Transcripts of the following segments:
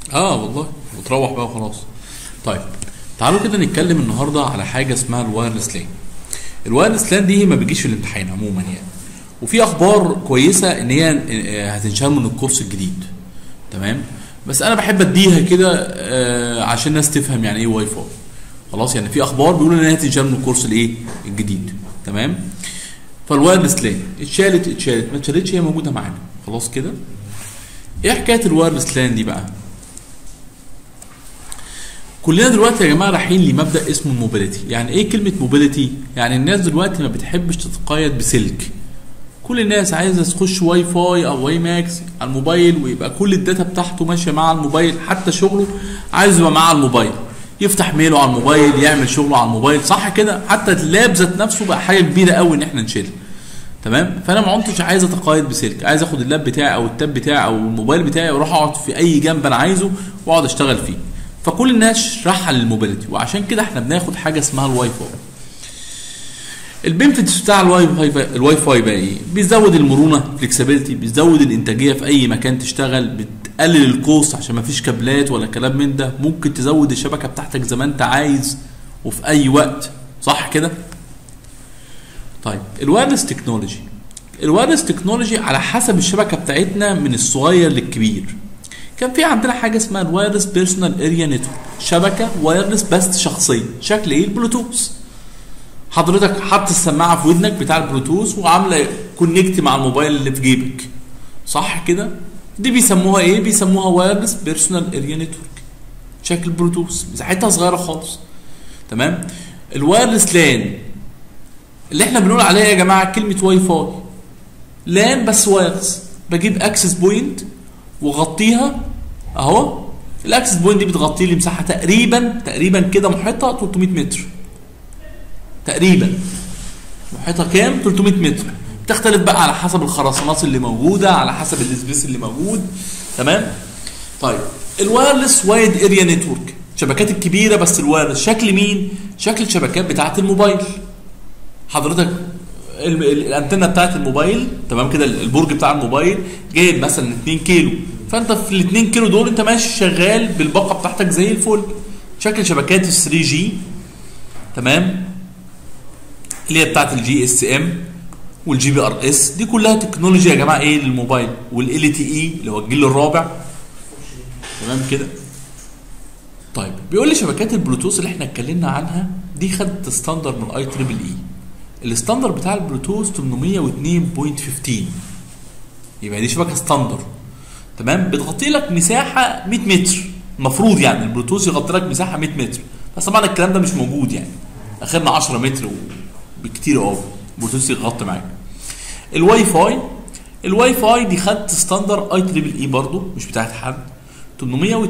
اه والله وتروح بقى وخلاص طيب تعالوا كده نتكلم النهارده على حاجه اسمها الوايرلس لان الوايرلس لان دي ما بيجيش في الامتحان عموما يعني وفي اخبار كويسه ان هي آه، هتنشال من الكورس الجديد تمام بس انا بحب اديها كده آه، عشان الناس تفهم يعني ايه واي فاي خلاص يعني في اخبار بيقولوا ان هي هتنشال من الكورس الايه الجديد تمام فالوايرلس لان اتشالت اتشالت ما اتشالتش هي موجوده معانا خلاص كده ايه حكايه الوايرلس لان دي بقى كلنا دلوقتي يا جماعه رايحين لمبدا اسمه الموبيليتي يعني ايه كلمه موبيليتي يعني الناس دلوقتي ما بتحبش تتقيد بسلك كل الناس عايزه تخش واي فاي او واي ماكس على الموبايل ويبقى كل الداتا بتاعته ماشيه مع الموبايل حتى شغله عايز يبقى مع الموبايل يفتح ميله على الموبايل يعمل شغله على الموبايل صح كده حتى اللاب ذات نفسه بقى حاجه كبيره قوي ان احنا نشيلها تمام فانا ما كنتش عايز اتقيد بسلك عايز اخد اللاب بتاعي او التاب بتاعي او الموبايل بتاعي واروح اقعد في اي جنب انا عايزه واقعد اشتغل فيه فكل الناس رايحه للموبيليتي وعشان كده احنا بناخد حاجه اسمها الواي فاي البنفيتس بتاع الواي فاي الواي فاي بقى ايه؟ بيزود المرونه فلكسبيليتي بيزود الانتاجيه في اي مكان تشتغل بتقلل الكوست عشان ما فيش كابلات ولا كلام من ده ممكن تزود الشبكه بتاعتك زي ما انت عايز وفي اي وقت صح كده؟ طيب الوايرلس تكنولوجي الوايرلس تكنولوجي على حسب الشبكه بتاعتنا من الصغير للكبير كان في عندنا حاجه اسمها الوايرلس بيرسونال اريا نتورك شبكه وايرلس بس شخصيه شكل ايه البلوتوث حضرتك حاطط السماعه في ودنك بتاع البلوتوث وعامله كونكت مع الموبايل اللي في جيبك صح كده دي بيسموها ايه بيسموها وايرلس بيرسونال اريا نتورك شكل بلوتوث مساحتها صغيره خالص تمام الوايرلس لان اللي احنا بنقول عليها يا جماعه كلمه واي فاي لان بس وايرلس بجيب اكسس بوينت واغطيها اهو الاكسس بوينت دي بتغطي لي مساحه تقريبا تقريبا كده محيطها 300 متر تقريبا محيطها كام 300 متر بتختلف بقى على حسب الخرسانات اللي موجوده على حسب السبيس اللي موجود تمام طيب الوايرلس وايد اريا نتورك الشبكات الكبيره بس الوايرلس شكل مين شكل الشبكات بتاعه الموبايل حضرتك ال- ال- الانتنه بتاعت الموبايل تمام كده البرج بتاع الموبايل جايب مثلا 2 كيلو فانت في ال 2 كيلو دول انت ماشي شغال بالباقه بتاعتك زي الفل شكل شبكات ال 3 جي تمام اللي هي بتاعت الجي اس ام والجي بي ار اس دي كلها تكنولوجيا يا جماعه ايه للموبايل والال تي اي اللي هو الجيل الرابع تمام كده طيب بيقول لي شبكات البلوتوث اللي احنا اتكلمنا عنها دي خدت ستاندر من اي تريبل اي الستاندر بتاع البلوتوث 802.15 يبقى دي شبكه ستاندر تمام بتغطي لك مساحه 100 متر المفروض يعني البلوتوث يغطي لك مساحه 100 متر بس طبعا الكلام ده مش موجود يعني اخرنا 10 متر بكتير قوي البلوتوث يغطي معاك الواي فاي الواي فاي دي خدت ستاندر اي تريبل اي برضه مش بتاعت حد 802.11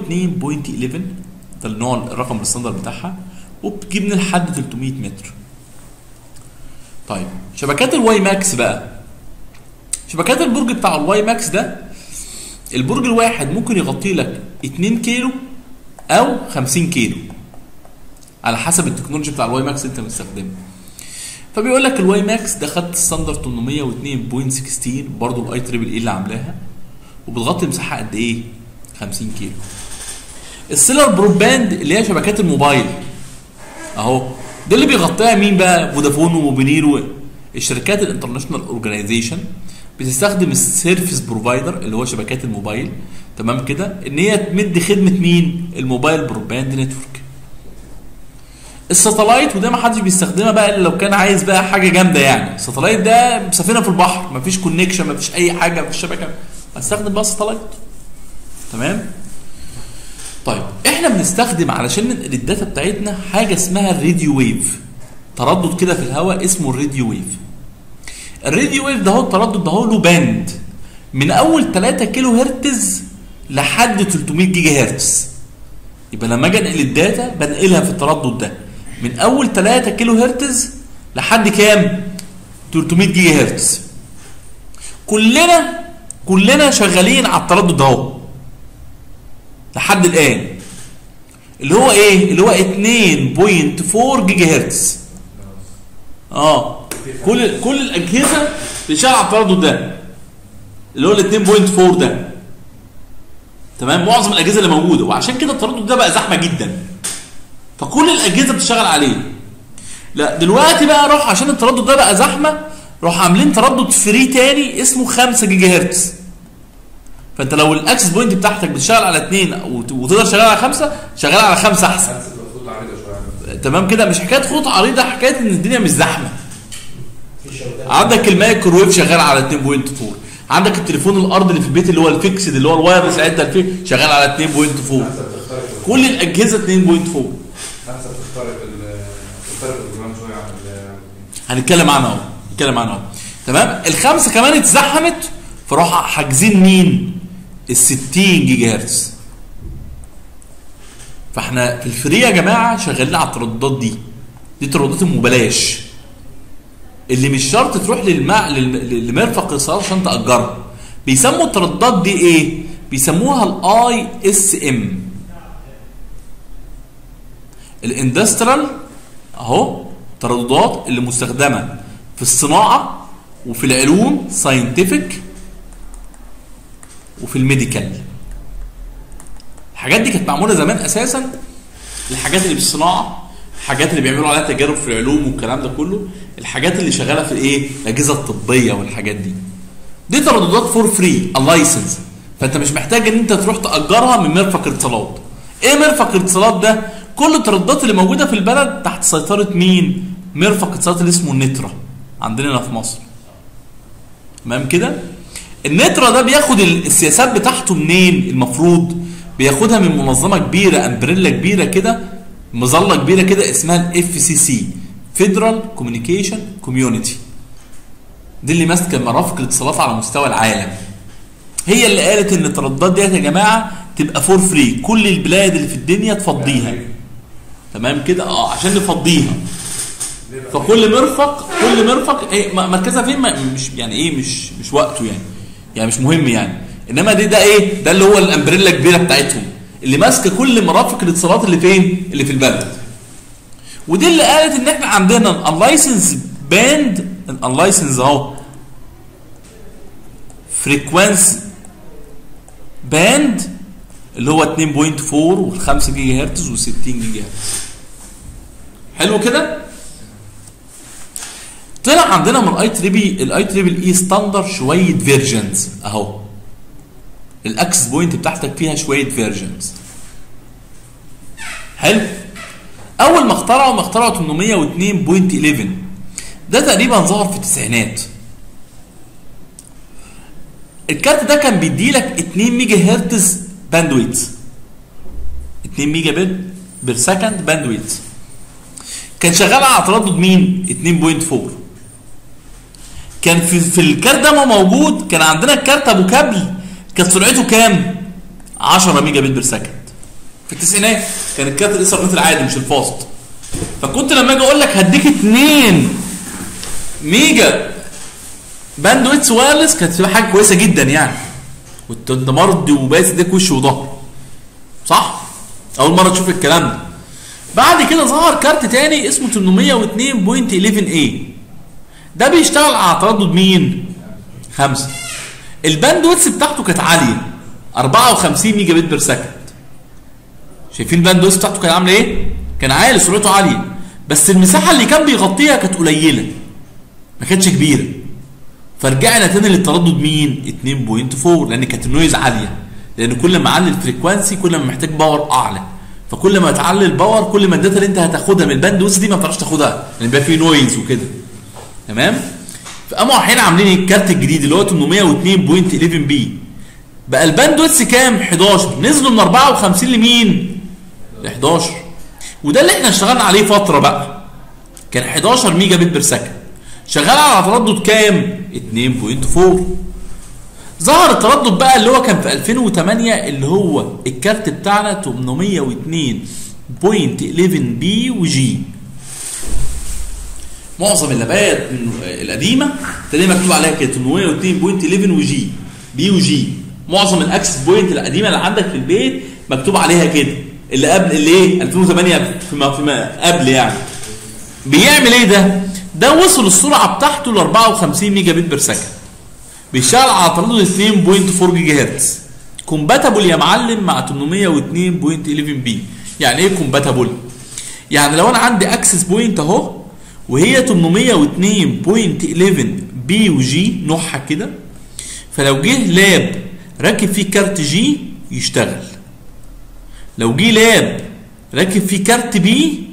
ده النوع الرقم الستاندر بتاعها وبتجيبني لحد 300 متر طيب شبكات الواي ماكس بقى شبكات البرج بتاع الواي ماكس ده البرج الواحد ممكن يغطي لك 2 كيلو او 50 كيلو على حسب التكنولوجي بتاع الواي ماكس اللي انت مستخدمه فبيقول لك الواي ماكس ده خدت ستاندر 802.16 برضه الاي تريبل اي اللي عاملاها وبتغطي مساحه قد ايه 50 كيلو السيلر برودباند اللي هي شبكات الموبايل اهو ده اللي بيغطيها مين بقى فودافون وموبينيل الشركات الانترناشونال اورجانيزيشن بتستخدم السيرفيس بروفايدر اللي هو شبكات الموبايل تمام كده ان هي تمد خدمه مين الموبايل برودباند نتورك الساتلايت وده ما حدش بيستخدمها بقى الا لو كان عايز بقى حاجه جامده يعني الساتلايت ده سفينه في البحر مفيش كونكشن مفيش اي حاجه مفيش شبكه هستخدم بقى ساتلايت تمام طيب احنا بنستخدم علشان ننقل الداتا بتاعتنا حاجه اسمها الراديو ويف تردد كده في الهواء اسمه الراديو ويف الراديو ويف ده هو التردد ده هو له باند من اول 3 كيلو هرتز لحد 300 جيجا هرتز يبقى لما اجي انقل الداتا بنقلها في التردد ده من اول 3 كيلو هرتز لحد كام 300 جيجا هرتز كلنا كلنا شغالين على التردد ده اهو لحد الان اللي هو ايه اللي هو 2.4 جيجا هرتز اه كل كل الاجهزه بتشتغل على التردد ده اللي هو ال 2.4 ده تمام معظم الاجهزه اللي موجوده وعشان كده التردد ده بقى زحمه جدا فكل الاجهزه بتشتغل عليه لا دلوقتي بقى روح عشان التردد ده بقى زحمه روح عاملين تردد فري تاني اسمه 5 جيجا هرتز فانت لو الاكسس بوينت بتاعتك بتشتغل على 2 وتقدر تشتغل على 5 شغال على 5 احسن حاسس المفروض عريضه شويه تمام كده مش حكايه خطوط عريضه حكايه ان الدنيا مش زحمه في شبكات عندك المايكروويف شغال على 2.4 عندك التليفون الارضي اللي في البيت اللي هو الفيكسد اللي هو الوايرلس اللي انت فيه شغال على 2.4 حاسه بتخترق ال- كل الاجهزه 2.4 حاسه بتخترق ال- بتخترق البروجرام شويه عن ال- هنتكلم عنها اهو هنتكلم عنها اهو تمام الخمسه كمان اتزحمت فراح حاجزين مين ال 60 جيجا هرتز فاحنا في الفري يا جماعه شغالين على الترددات دي دي ترددات المبلاش اللي مش شرط تروح للمع... لل- لمرفق الاتصالات عشان تاجرها بيسموا الترددات دي ايه بيسموها الاي اس ام الاندسترال اهو ترددات اللي مستخدمه في الصناعه وفي العلوم ساينتفك وفي الميديكال الحاجات دي كانت معموله زمان اساسا الحاجات اللي في الصناعه الحاجات اللي بيعملوا عليها تجارب في العلوم والكلام ده كله الحاجات اللي شغاله في الايه الاجهزه الطبيه والحاجات دي دي ترددات فور فري اللايسنس فانت مش محتاج ان انت تروح تاجرها من مرفق الاتصالات ايه مرفق الاتصالات ده كل الترددات اللي موجوده في البلد تحت سيطره مين مرفق الاتصالات اللي اسمه النترا عندنا هنا في مصر تمام كده النترا ده بياخد ال- السياسات بتاعته منين المفروض بياخدها من منظمه كبيره امبريلا كبيره كده مظله كبيره كده اسمها الاف سي سي فيدرال كوميونيكيشن كوميونتي دي اللي ماسكه مرافق الاتصالات على مستوى العالم هي اللي قالت ان الترددات ديت يا جماعه تبقى فور فري كل البلاد اللي في الدنيا تفضيها تمام كده اه عشان نفضيها فكل مرفق كل مرفق ايه م- مركزها فين ما- مش يعني ايه مش مش وقته يعني يعني مش مهم يعني انما دي ده ايه ده اللي هو الامبريلا الكبيره بتاعتهم اللي ماسكه كل مرافق الاتصالات اللي فين اللي في البلد ودي اللي قالت ان احنا عندنا اللايسنس باند اللايسنس اهو فريكوانس باند اللي هو 2.4 وال 5 جيجا هرتز و 60 جيجا هرتز حلو كده طلع عندنا من الاي تريبي الاي تريبل اي ستاندر شويه فيرجنز اهو الاكسس بوينت بتاعتك فيها شويه فيرجنز حلو اول ما اخترعوا ما اخترعوا 802.11 ده تقريبا ظهر في التسعينات الكارت ده كان بيدي لك 2 ميجا هرتز باندويت 2 ميجا بت بير سكند باندويت كان شغال على تردد مين 2.4 كان في في الكارت ده ما موجود كان عندنا الكارت ابو كابل كانت سرعته كام 10 ميجا بت بير سكند في التسعينات كان الكارت الايثرنت العادي مش الفاست فكنت لما اجي اقول لك هديك 2 ميجا باندويتس وايرلس كانت تبقى حاجه كويسه جدا يعني كنت انت مرضي وباس ايديك وش وظهر صح اول مره تشوف الكلام ده بعد كده ظهر كارت تاني اسمه 802.11a ده بيشتغل على تردد مين؟ خمسة الباندويتس بتاعته كانت عالية 54 ميجا بت بير سكند شايفين الباندويتس بتاعته كان عامله ايه؟ كان عالي سرعته عالية بس المساحة اللي كان بيغطيها كانت قليلة ما كانتش كبيرة فرجعنا تاني للتردد مين؟ 2.4 لان كانت النويز عالية لان كل ما علي الفريكوانسي كل ما محتاج باور اعلى فكل ما تعلي الباور كل ما الداتا اللي انت هتاخدها من الباندويث دي ما تعرفش تاخدها لان بيبقى فيه نويز وكده تمام فقاموا الحين عاملين الكارت الجديد اللي هو 802.11 بي بقى الباندويث كام 11 نزلوا من 54 لمين ل 11 وده اللي احنا اشتغلنا عليه فتره بقى كان 11 ميجا بت بير سكند شغال على تردد كام 2.4 ظهر التردد بقى اللي هو كان في 2008 اللي هو الكارت بتاعنا 802.11 بي وجي معظم اللابات القديمه تلاقي مكتوب عليها كده 802.11 وجي بي وجي معظم الاكسس بوينت القديمه اللي عندك في البيت مكتوب عليها كده اللي قبل اللي ايه 2008 فيما فيما قبل يعني بيعمل ايه ده؟ ده وصل السرعه بتاعته ل 54 ميجا بت بير سكند بيشتغل على تردد 2.4 جيجا هرتز كومباتبل يا معلم مع 802.11 بي يعني ايه كومباتبل يعني لو انا عندي اكسس بوينت اهو وهي 802.11 بي وجي نوعها كده فلو جه لاب راكب فيه كارت جي يشتغل لو جه لاب راكب فيه كارت بي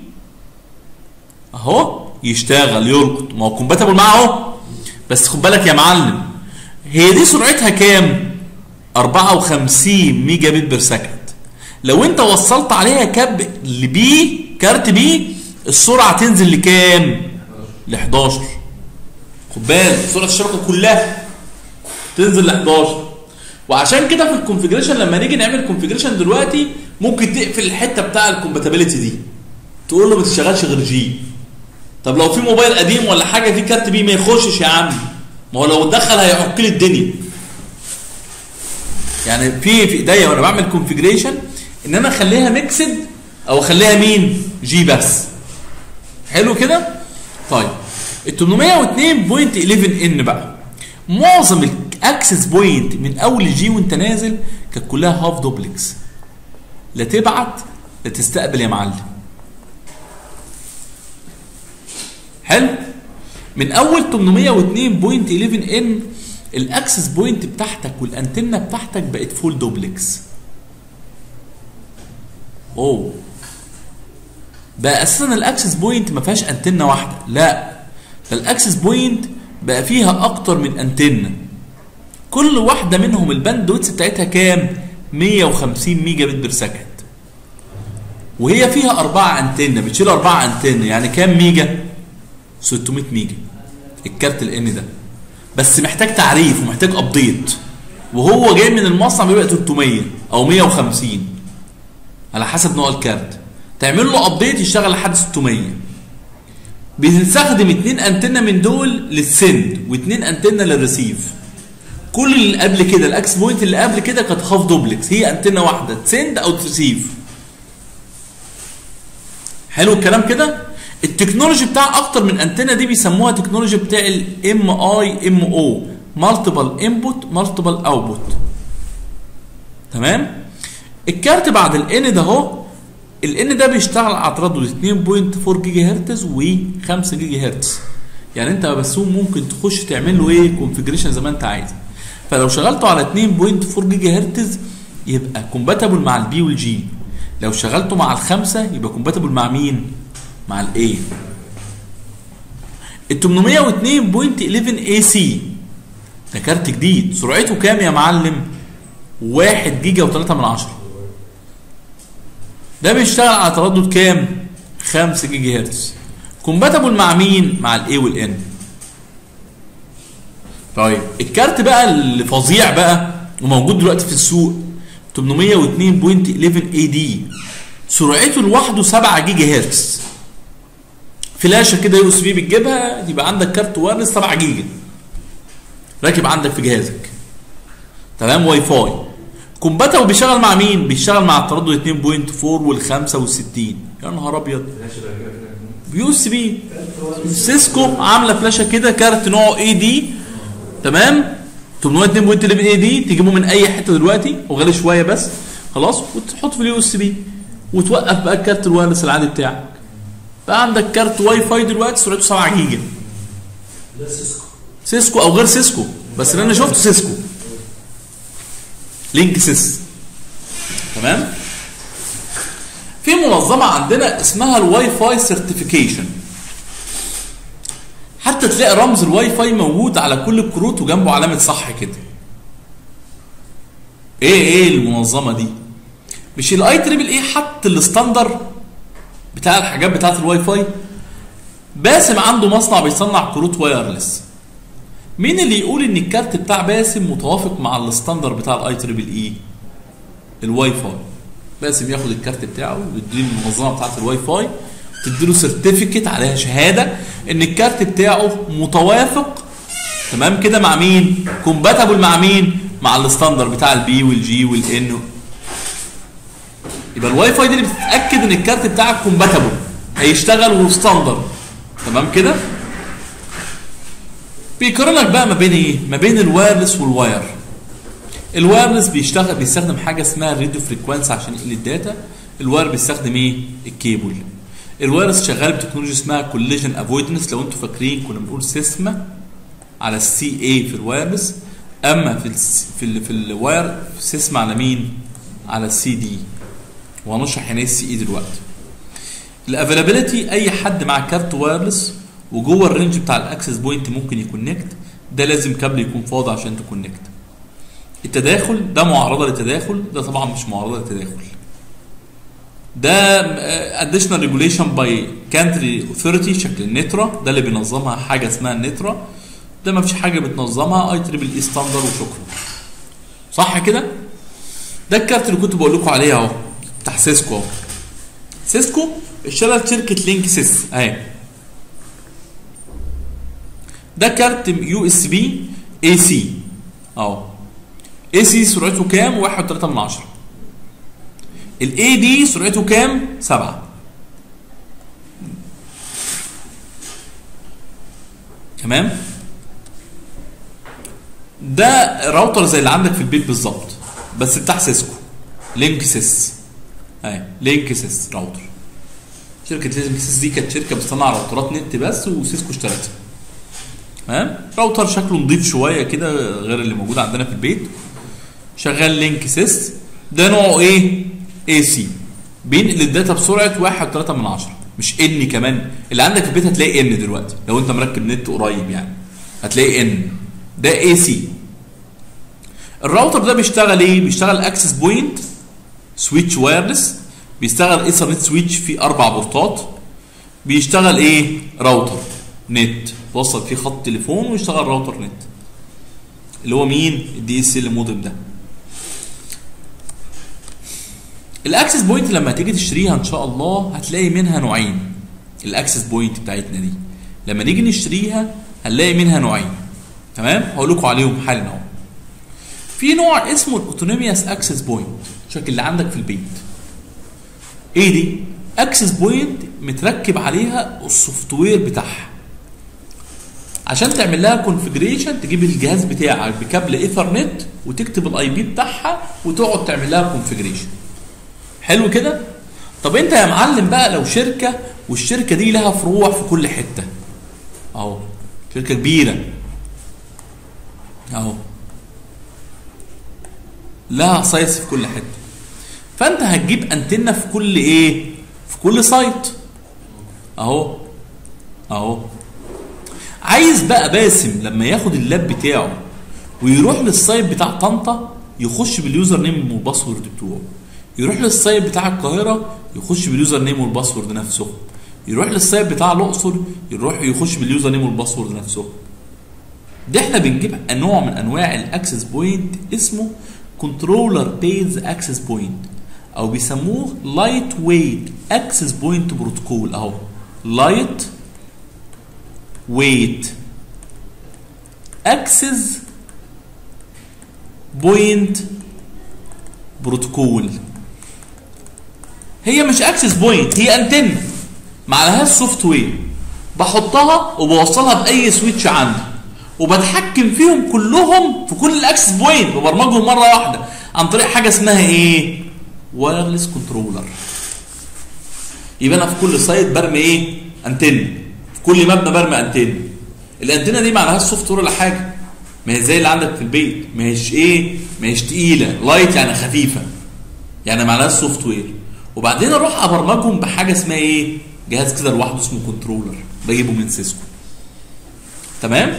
اهو يشتغل يلقط ما هو كومباتبل معاه اهو بس خد بالك يا معلم هي دي سرعتها كام 54 ميجا بت بير سكند لو انت وصلت عليها كاب لبي كارت بي السرعه تنزل لكام ل 11 خد بالك سرعه الشبكه كلها تنزل ل 11 وعشان كده في الكونفجريشن لما نيجي نعمل كونفجريشن دلوقتي ممكن تقفل الحته بتاع الكومباتيبلتي دي تقول له ما تشتغلش غير جي طب لو في موبايل قديم ولا حاجه فيه كارت بي ما يخشش يا عم ما هو لو اتدخل هيعك لي الدنيا يعني في في ايديا وانا بعمل كونفجريشن ان انا اخليها ميكسد او اخليها مين جي بس حلو كده طيب ال 802.11 ان بقى معظم الاكسس بوينت من اول الجي وانت نازل كانت كلها هاف دوبلكس لا تبعت لا تستقبل يا معلم حلو من اول 802.11 ان الاكسس بوينت بتاعتك والانتنه بتاعتك بقت فول دوبلكس اوه بقى اساسا الاكسس بوينت ما فيهاش انتنه واحده لا ده الاكسس بوينت بقى فيها اكتر من انتنه كل واحده منهم الباندويتس بتاعتها كام 150 ميجا بت بير سكند وهي فيها أربعة أنتنة بتشيل أربعة أنتنة يعني كام ميجا؟ 600 ميجا الكارت الان ده بس محتاج تعريف ومحتاج ابديت وهو جاي من المصنع بيبقى 300 او 150 على حسب نوع الكارت تعمل له ابديت يشتغل لحد 600 بنستخدم اتنين انتنه من دول للسند واتنين انتنه للريسيف كل اللي قبل كده الاكس بوينت اللي قبل كده كانت هاف دوبلكس هي انتنه واحده تسند او تريسيف حلو الكلام كده التكنولوجي بتاع اكتر من انتنه دي بيسموها تكنولوجي بتاع الام اي ام او مالتيبل انبوت مالتيبل اوتبوت تمام الكارت بعد الان ده اهو الان ده بيشتغل على تردد 2.4 جيجا هرتز و5 جيجا هرتز يعني انت بس ممكن تخش تعمل له ايه كونفجريشن زي ما انت عايز فلو شغلته على 2.4 جيجا هرتز يبقى كومباتبل مع البي والجي لو شغلته مع الخمسه يبقى كومباتبل مع مين؟ مع الاي ال 802.11 اي سي ده كارت جديد سرعته كام يا معلم 1 جيجا و3 من عشرة ده بيشتغل على تردد كام 5 جيجا هرتز كومباتبل مع مين مع الاي والان طيب الكارت بقى اللي فظيع بقى وموجود دلوقتي في السوق 802.11 اي دي سرعته لوحده 7 جيجا هرتز فلاشه كده يو اس بي بتجيبها يبقى عندك كارت وايرلس 7 جيجا راكب عندك في جهازك تمام واي فاي كومباتبل بيشتغل مع مين؟ بيشتغل مع التردد 2.4 وال 65 يا نهار ابيض بيو اس بي سيسكو عامله فلاشه كده كارت نوعه اي دي تمام 802.11 اي دي تجيبه من اي حته دلوقتي وغالي شويه بس خلاص وتحط في اليو اس بي وتوقف بقى الكارت الوايرلس العادي بتاعك بقى عندك كارت واي فاي دلوقتي سرعته 7 جيجا ده سيسكو سيسكو او غير سيسكو بس اللي انا شفته سيسكو لينك سيس تمام في منظمه عندنا اسمها الواي فاي سيرتيفيكيشن حتى تلاقي رمز الواي فاي موجود على كل الكروت وجنبه علامه صح كده ايه ايه المنظمه دي مش الاي تريبل اي حط الستاندر بتاع الحاجات بتاعت الواي فاي باسم عنده مصنع بيصنع كروت وايرلس مين اللي يقول ان الكارت بتاع باسم متوافق مع الستاندر بتاع الاي تريبل اي الواي فاي باسم ياخد الكارت بتاعه ويديه المنظمه بتاعت الواي فاي تديله سيرتيفيكت عليها شهاده ان الكارت بتاعه متوافق تمام كده مع مين كومباتبل مع مين مع الستاندر بتاع البي والجي والان يبقى الواي فاي دي اللي بتتاكد ان الكارت بتاعك كومباتبل هيشتغل وستاندر تمام كده بيقارنك بقى ما بين ايه ما بين الوايرلس والواير الوايرلس بيشتغل بيستخدم حاجه اسمها الراديو فريكوانسي عشان ينقل الداتا الواير بيستخدم ايه الكيبل الوايرلس شغال بتكنولوجيا اسمها كوليجن افويدنس لو انتوا فاكرين كنا بنقول سيسما على السي اي في الوايرلس اما في ال في ال في الواير سيسما على مين على السي دي وهنشرح يعني ايه السي اي دلوقتي الافيلابيلتي اي حد مع كارت وايرلس وجوه الرينج بتاع الاكسس بوينت ممكن يكونكت ده لازم كابل يكون فاضي عشان تكونكت التداخل ده معرضه للتداخل ده طبعا مش معرضه للتداخل ده اديشنال ريجوليشن باي كانتري اوثورتي شكل النترا ده اللي بينظمها حاجه اسمها النترا ده ما فيش حاجه بتنظمها اي تريبل اي ستاندر وشكرا صح كده ده الكارت اللي كنت بقول لكم عليه اهو بتاع سيسكو اهو سيسكو اشترت شركه لينك سيس اهي ده كارت يو اس بي اي سي اهو اي سي سرعته كام 1.3 من عشرة الاي دي سرعته كام 7 تمام ده راوتر زي اللي عندك في البيت بالظبط بس بتاع سيسكو لينك سيس اهي لينك سيس راوتر شركه لينك سيس دي كانت شركه بتصنع راوترات نت بس وسيسكو اشترتها تمام راوتر شكله نضيف شويه كده غير اللي موجود عندنا في البيت شغال لينك سيس ده نوعه ايه اي سي بينقل الداتا بسرعه 1.3 من عشرة مش ان كمان اللي عندك في البيت هتلاقي ان دلوقتي لو انت مركب نت قريب يعني هتلاقي ان ده اي سي الراوتر ده بيشتغل ايه بيشتغل اكسس بوينت سويتش وايرلس بيشتغل ايثرنت سويتش فيه اربع بورتات بيشتغل ايه راوتر نت توصل فيه خط تليفون ويشتغل راوتر نت اللي هو مين الدي اس ال مودم ده الاكسس بوينت لما تيجي تشتريها ان شاء الله هتلاقي منها نوعين الاكسس بوينت بتاعتنا دي لما نيجي نشتريها هنلاقي منها نوعين تمام هقول لكم عليهم حالا اهو في نوع اسمه الاوتونوميوس اكسس بوينت شكل اللي عندك في البيت ايه دي اكسس بوينت متركب عليها السوفت وير بتاعها عشان تعمل لها كونفجريشن تجيب الجهاز بتاعك بكابل ايثرنت وتكتب الاي بي بتاعها وتقعد تعمل لها كونفجريشن حلو كده طب انت يا معلم بقى لو شركه والشركه دي لها فروع في كل حته اهو شركه كبيره اهو لها سايتس في كل حته فانت هتجيب انتنه في كل ايه في كل سايت اهو اهو عايز بقى باسم لما ياخد اللاب بتاعه ويروح للسايت بتاع طنطا يخش باليوزر نيم والباسورد بتوعه يروح للسايت بتاع القاهره يخش باليوزر نيم والباسورد نفسه يروح للسايت بتاع الاقصر يروح يخش باليوزر نيم والباسورد نفسه ده احنا بنجيب نوع من انواع الاكسس بوينت اسمه كنترولر بيز اكسس بوينت او بيسموه لايت ويت اكسس بوينت بروتوكول اهو لايت ويت اكسس بوينت بروتوكول هي مش اكسس بوينت هي انتن معلهاش سوفت وير بحطها وبوصلها باي سويتش عندي وبتحكم فيهم كلهم في كل الاكسس بوينت ببرمجهم مره واحده عن طريق حاجه اسمها ايه وايرلس كنترولر يبقى انا في كل سايت برمي ايه انتن في كل مبنى برمي انتن الانتنه دي ما لهاش سوفت وير ولا حاجه ما هي زي اللي عندك في البيت ما هيش ايه ما هيش تقيله لايت يعني خفيفه يعني ما لهاش سوفت وير وبعدين اروح ابرمجهم بحاجه اسمها ايه جهاز كده لوحده اسمه كنترولر بجيبه من سيسكو تمام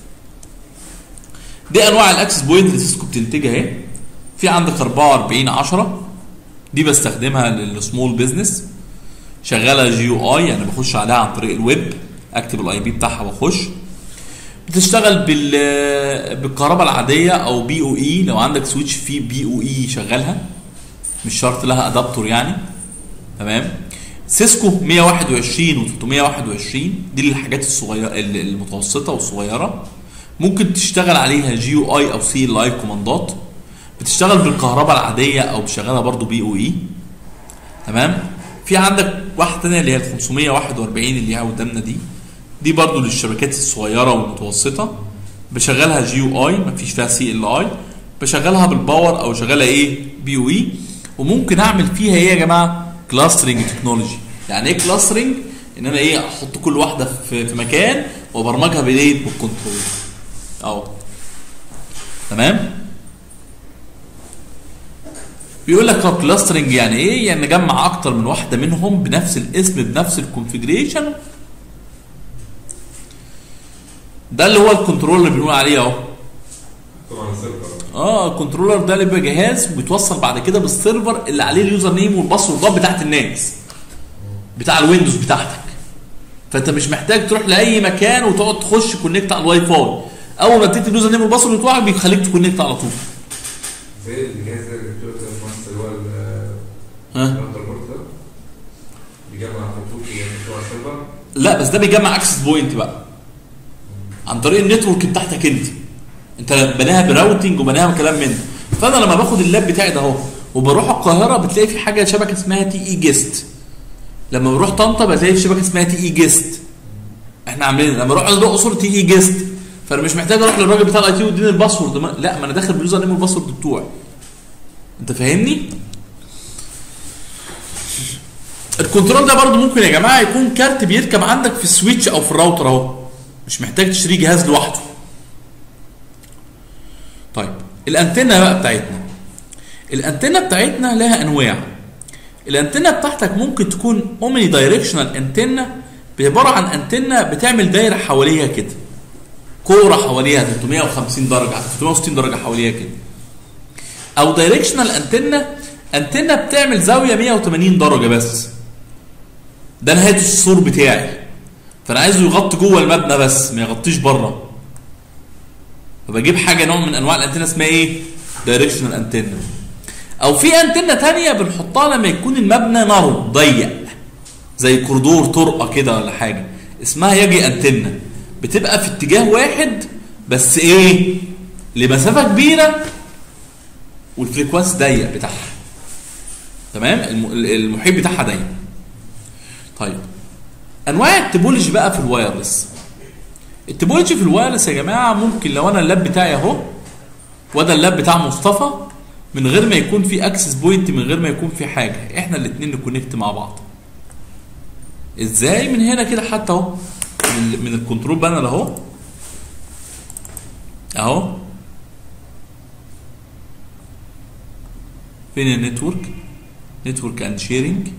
دي انواع الاكسس بوينت اللي سيسكو بتنتجها اهي في عندك 44 10 دي بستخدمها للسمول بزنس شغاله جي يو اي يعني بخش عليها عن طريق الويب اكتب الاي بي بتاعها واخش بتشتغل بال بالكهرباء العاديه او بي او اي لو عندك سويتش فيه بي او اي شغلها مش شرط لها ادابتور يعني تمام سيسكو 121 و 321 دي الحاجات الصغيره المتوسطه والصغيره ممكن تشتغل عليها جي يو اي او سي ال اي كوماندات بتشتغل بالكهرباء العاديه او بشغلها برضو بي او اي تمام في عندك واحده ثانيه اللي هي ال 541 اللي هي قدامنا دي دي برضو للشبكات الصغيره والمتوسطه بشغلها جي يو اي مفيش فيها سي ال اي بشغلها بالباور او شغلها ايه بي يو اي وممكن اعمل فيها ايه يا جماعه كلاسترنج تكنولوجي يعني ايه كلاسترنج ان انا ايه احط كل واحده في, في مكان وابرمجها بالايه بالكنترول اهو تمام بيقول لك طب كلاسترنج يعني ايه يعني نجمع اكتر من واحده منهم بنفس الاسم بنفس الكونفيجريشن ده اللي هو الكنترول اللي بنقول عليه اهو طبعا السيرفر اه الكنترولر ده اللي بيبقى جهاز بيتوصل بعد كده بالسيرفر اللي عليه اليوزر نيم والباسوردات بتاعت الناس بتاع الويندوز بتاعتك فانت مش محتاج تروح لاي مكان وتقعد تخش كونكت على الواي فاي اول ما تكتب اليوزر نيم والباسورد بتوعك بيخليك تكونكت على طول زي الجهاز ده اللي بتقول ده في مصر اللي هو ال- ها الراوتر بورد ده بيجمع خطوط بتوع السيرفر لا بس ده بيجمع اكسس بوينت بقى عن طريق النتورك بتاعتك انت انت بناها براوتنج وبناها كلام من ده فانا لما باخد اللاب بتاعي ده اهو وبروح القاهره بتلاقي في حاجه شبكه اسمها تي اي جيست لما بروح طنطا بتلاقي في شبكه اسمها تي اي جيست احنا عاملين لما اروح الاقصر تي اي جيست فانا مش محتاج اروح للراجل بتاع الاي تي ويديني الباسورد ما- لا ما انا داخل باليوزر نيم والباسورد بتوعي انت فاهمني؟ الكنترول ده برضو ممكن يا جماعه يكون كارت بيركب عندك في السويتش او في الراوتر اهو مش محتاج تشتري جهاز لوحده طيب الانتنه بقى بتاعتنا الانتنه بتاعتنا لها انواع الانتنه بتاعتك ممكن تكون اومني دايركشنال انتنه عباره عن انتنه بتعمل دايره حواليها كده كوره حواليها 350 درجه 360 درجه حواليها كده او دايركشنال انتنه انتنه بتعمل زاويه 180 درجه بس ده نهايه السور بتاعي فانا عايزه يغطي جوه المبنى بس ما يغطيش بره فبجيب حاجه نوع من انواع الانتنه اسمها ايه دايركشنال انتنه او في انتنه تانية بنحطها لما يكون المبنى نارو ضيق زي كوريدور طرقه كده ولا حاجه اسمها يجي انتنه بتبقى في اتجاه واحد بس ايه لمسافه كبيره والفريكوانس ضيق بتاعها تمام الم- المحيط بتاعها ضيق طيب انواع التوبولوجي بقى في الوايرلس التوبولوجي في الوايرلس يا جماعه ممكن لو انا اللاب بتاعي اهو وده اللاب بتاع مصطفى من غير ما يكون في اكسس بوينت من غير ما يكون في حاجه احنا الاثنين نكونكت مع بعض ازاي من هنا كده حتى اهو من, من الكنترول بانل اهو اهو فين النتورك نتورك اند شيرنج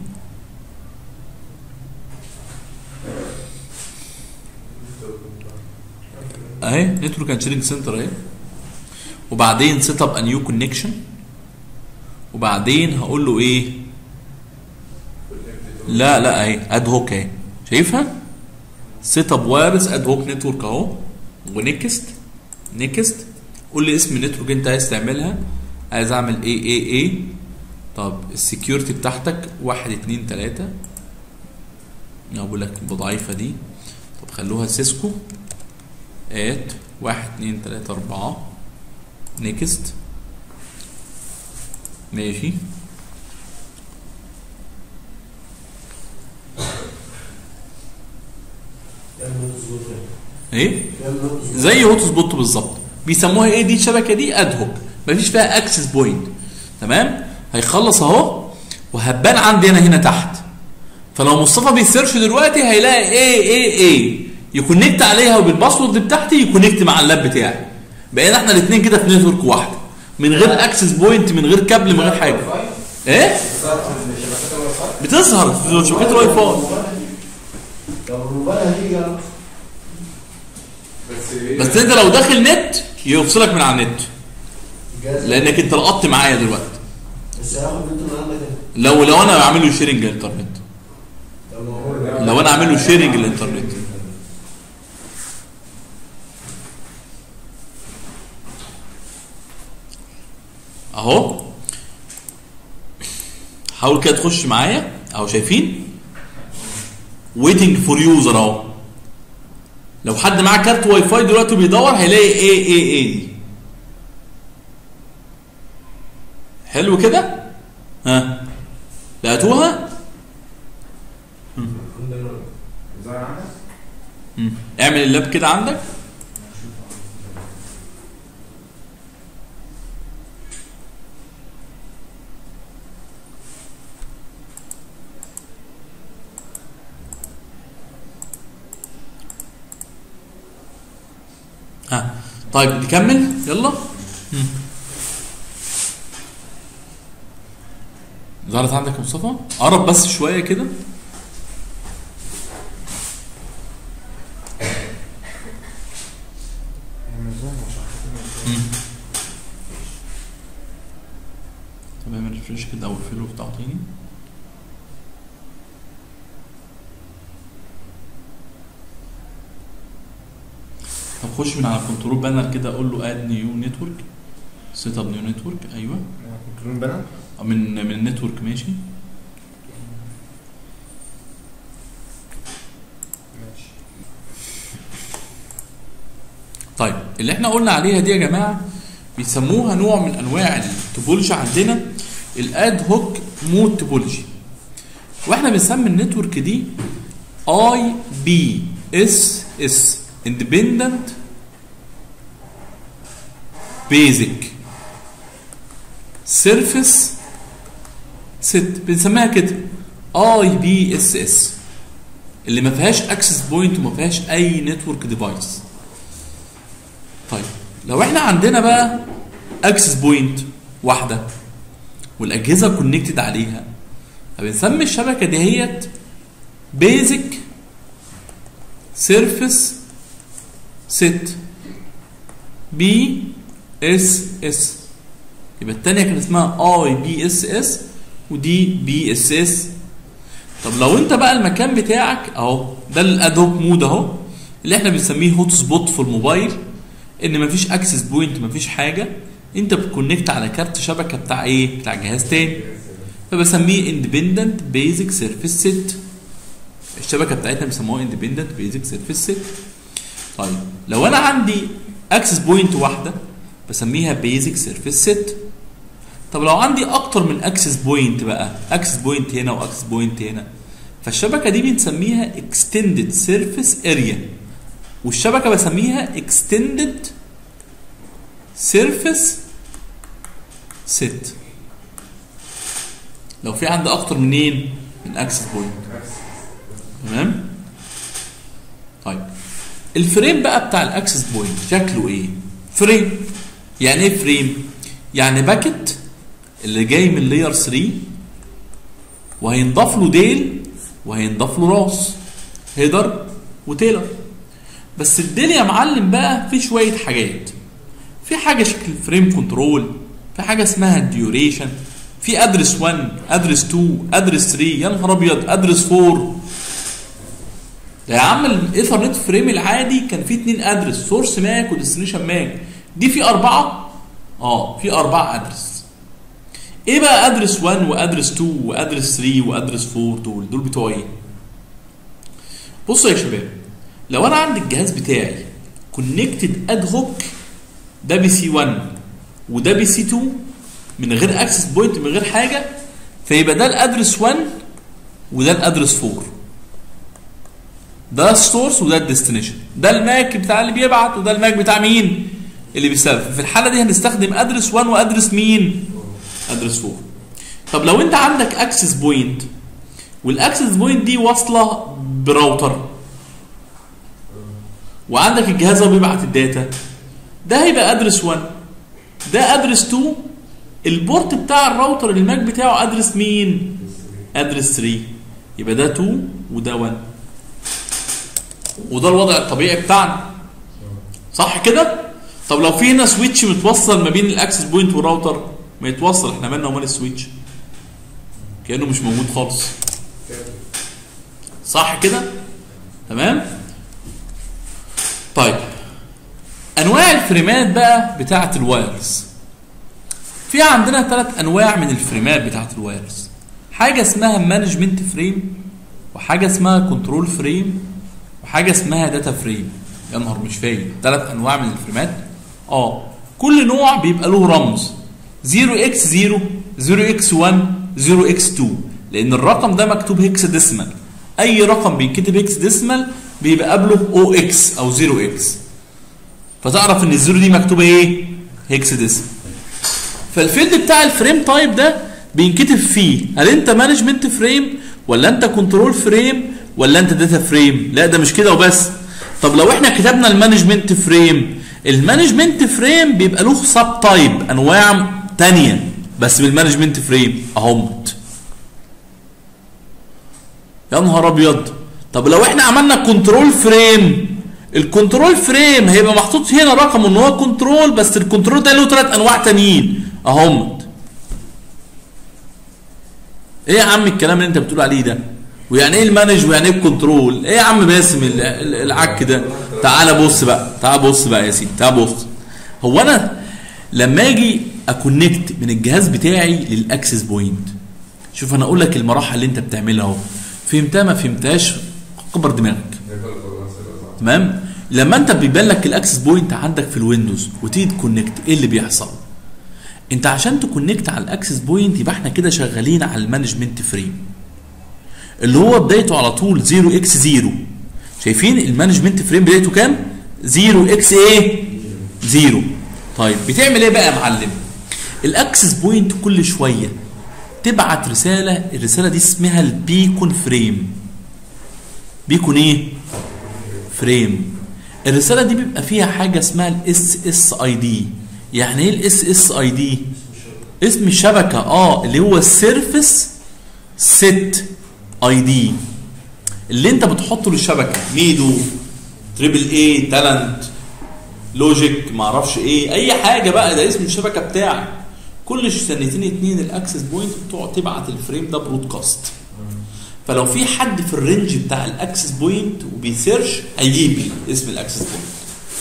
اهي نتورك اند شيرنج سنتر اهي وبعدين سيت اب ا نيو كونكشن وبعدين هقول له ايه لا لا اهي اد هوك اهي شايفها سيت اب وايرلس اد هوك نتورك اهو ونكست نكست قول لي اسم النتورك انت عايز تعملها عايز اعمل ايه ايه ايه طب السكيورتي بتاعتك واحد اتنين تلاتة انا بقول لك ضعيفة دي طب خلوها سيسكو ات واحد اتنين تلاتة اربعة نيكست ماشي يعمل نوت سبوت ايه يعمل نوت سبوت زي هوت سبوت بالظبط بيسموها ايه دي الشبكه دي اد هوك مفيش فيها اكسس بوينت تمام هيخلص اهو وهبان عندي انا هنا تحت فلو مصطفى بيسيرش دلوقتي هيلاقي ايه ايه ايه يكونكت عليها وبالباسورد بتاعتي يكونكت مع اللاب بتاعي بقينا احنا الاثنين كده في نتورك واحده من غير اكسس بوينت من غير كابل من غير حاجه ايه بتظهر في شبكات الواي فاي طب الموبايل هتيجي على بس ايه بس انت لو داخل نت يفصلك من على النت الجهاز لانك انت لقطت معايا دلوقتي بس هياخد انت من عندك انت لو لو انا بعمل له شيرنج الانترنت طب ما هو لو انا عامل له شيرنج الانترنت اهو حاول كده تخش معايا اهو شايفين ويتنج فور يوزر اهو لو حد معاه كارت واي فاي دلوقتي بيدور هيلاقي ايه ايه ايه دي حلو كده ها لقيتوها ظاهر عندك؟ مم. اعمل اللاب كده عندك ها طيب نكمل يلا مم. ظهرت عندك يا مصطفى قرب بس شويه كده تمام ريفرش كده او الفيلو بتاعه تاني طب خش من على كنترول بانر كده اقول له اد نيو نتورك سيت اب نيو نتورك ايوه كنترول بنا من من النتورك ماشي ماشي طيب اللي احنا قلنا عليها دي يا جماعه بيسموها نوع من انواع التوبولوجي عندنا الاد هوك مود توبولوجي واحنا بنسمي النتورك دي اي بي اس اس اندبندنت بيزك سيرفيس ست بنسميها كده اي بي اس اس اللي ما فيهاش اكسس بوينت وما فيهاش اي نتورك ديفايس طيب لو احنا عندنا بقى اكسس بوينت واحده والاجهزه كونكتد عليها فبنسمي الشبكه دهيت بيزك سيرفيس ست بي اس اس يبقى الثانيه كان اسمها اي بي اس اس ودي بي اس اس طب لو انت بقى المكان بتاعك اهو ده الادوب مود اهو اللي احنا بنسميه هوت سبوت في الموبايل ان مفيش اكسس بوينت مفيش حاجه انت بتكونكت على كارت شبكه بتاع ايه بتاع جهاز تاني فبسميه اندبندنت بيزك سيرفيس سيت الشبكه بتاعتنا بيسموها اندبندنت بيزك سيرفيس سيت طيب لو انا عندي اكسس بوينت واحده بسميها بيزك سيرفيس سيت طب لو عندي اكتر من اكسس بوينت بقى اكسس بوينت هنا واكسس بوينت هنا فالشبكه دي بنسميها اكستندد سيرفيس اريا والشبكه بسميها اكستندد سيرفيس سيت لو في عندي اكتر منين من اكسس بوينت تمام طيب الفريم بقى بتاع الاكسس بوينت شكله ايه فريم يعني ايه فريم يعني باكت اللي جاي من لاير 3 وهينضاف له ديل وهينضاف له راس هيدر وتيلر بس الديل يا معلم بقى في شويه حاجات في حاجه شكل فريم كنترول في حاجه اسمها الديوريشن في ادرس 1 ادرس 2 ادرس 3 يا نهار ابيض ادرس 4 ده يا عم الايثرنت فريم العادي كان فيه اتنين ادرس سورس ماك وديستنيشن ماك دي في اربعه اه في اربعه ادرس ايه بقى ادرس 1 وادرس 2 وادرس 3 وادرس 4 دول دول بتوع ايه بصوا يا شباب لو انا عندي الجهاز بتاعي كونكتد اد هوك ده بي سي 1 وده بي سي 2 من غير اكسس بوينت من غير حاجه فيبقى ده الادرس 1 وده الادرس 4 ده السورس وده الديستنيشن ده الماك بتاع اللي بيبعت وده الماك بتاع مين اللي بيستقبل في الحاله دي هنستخدم ادرس 1 وادرس مين ادرس 4 طب لو انت عندك اكسس بوينت والاكسس بوينت دي واصله براوتر وعندك الجهاز اللي بيبعت الداتا ده هيبقى ادرس 1 ده ادرس 2 البورت بتاع الراوتر الماك بتاعه ادرس مين ادرس 3 يبقى ده 2 وده 1 وده الوضع الطبيعي بتاعنا صح كده طب لو في هنا سويتش متوصل ما بين الاكسس بوينت والراوتر ما يتوصل احنا مالنا ومال السويتش كانه مش موجود خالص صح كده تمام طيب انواع الفريمات بقى بتاعه الوايرلس في عندنا ثلاث انواع من الفريمات بتاعه الوايرلس حاجه اسمها مانجمنت فريم وحاجه اسمها كنترول فريم وحاجه اسمها داتا فريم يا نهار مش فاهم ثلاث انواع من الفريمات اه كل نوع بيبقى له رمز 0 x 0 0 x 1 0 x 2 لان الرقم ده مكتوب هيكس ديسمال اي رقم بينكتب هيكس ديسمال بيبقى قبله او اكس او 0 اكس فتعرف ان الزيرو دي مكتوبه ايه هيكس ديسمال فالفيلد بتاع الفريم تايب ده بينكتب فيه هل انت مانجمنت فريم ولا انت كنترول فريم ولا انت داتا فريم لا ده مش كده وبس طب لو احنا كتبنا المانجمنت فريم المانجمنت فريم بيبقى له سب تايب انواع تانية بس بالمانجمنت فريم اهمت يا نهار ابيض طب لو احنا عملنا كنترول فريم الكنترول فريم هيبقى محطوط هنا رقم ان هو كنترول بس الكنترول ده له ثلاث انواع تانيين اهمت ايه يا عم الكلام اللي انت بتقول عليه ده ويعني ايه المانج ويعني ايه الكنترول ايه يا عم باسم ال- ال- العك ده تعال بص بقى تعال بص بقى يا سيدي تعال بص هو انا لما اجي اكونكت من الجهاز بتاعي للاكسس بوينت شوف انا اقول لك المراحل اللي انت بتعملها اهو فهمتها ما فهمتهاش كبر دماغك تمام لما انت بيبان لك الاكسس بوينت عندك في الويندوز وتيجي تكونكت ايه اللي بيحصل انت عشان تكونكت على الاكسس بوينت يبقى احنا كده شغالين على المانجمنت فريم اللي هو بدايته على طول 0 اكس 0 شايفين المانجمنت فريم بدايته كام 0 اكس ايه 0 طيب بتعمل ايه بقى يا معلم الاكسس بوينت كل شويه تبعت رساله الرساله دي اسمها البيكون فريم بيكون ايه فريم الرساله دي بيبقى فيها حاجه اسمها الاس اس اي دي يعني ايه الاس اس اي دي اسم الشبكه اه اللي هو السيرفس ست اي دي اللي انت بتحطه للشبكه ميدو تريبل اي تالنت لوجيك معرفش ايه اي حاجه بقى ده اسم الشبكه بتاعك كل سنتين اتنين الاكسس بوينت بتقعد تبعت الفريم ده برودكاست فلو في حد في الرينج بتاع الاكسس بوينت وبيسيرش هيجيب لي اسم الاكسس بوينت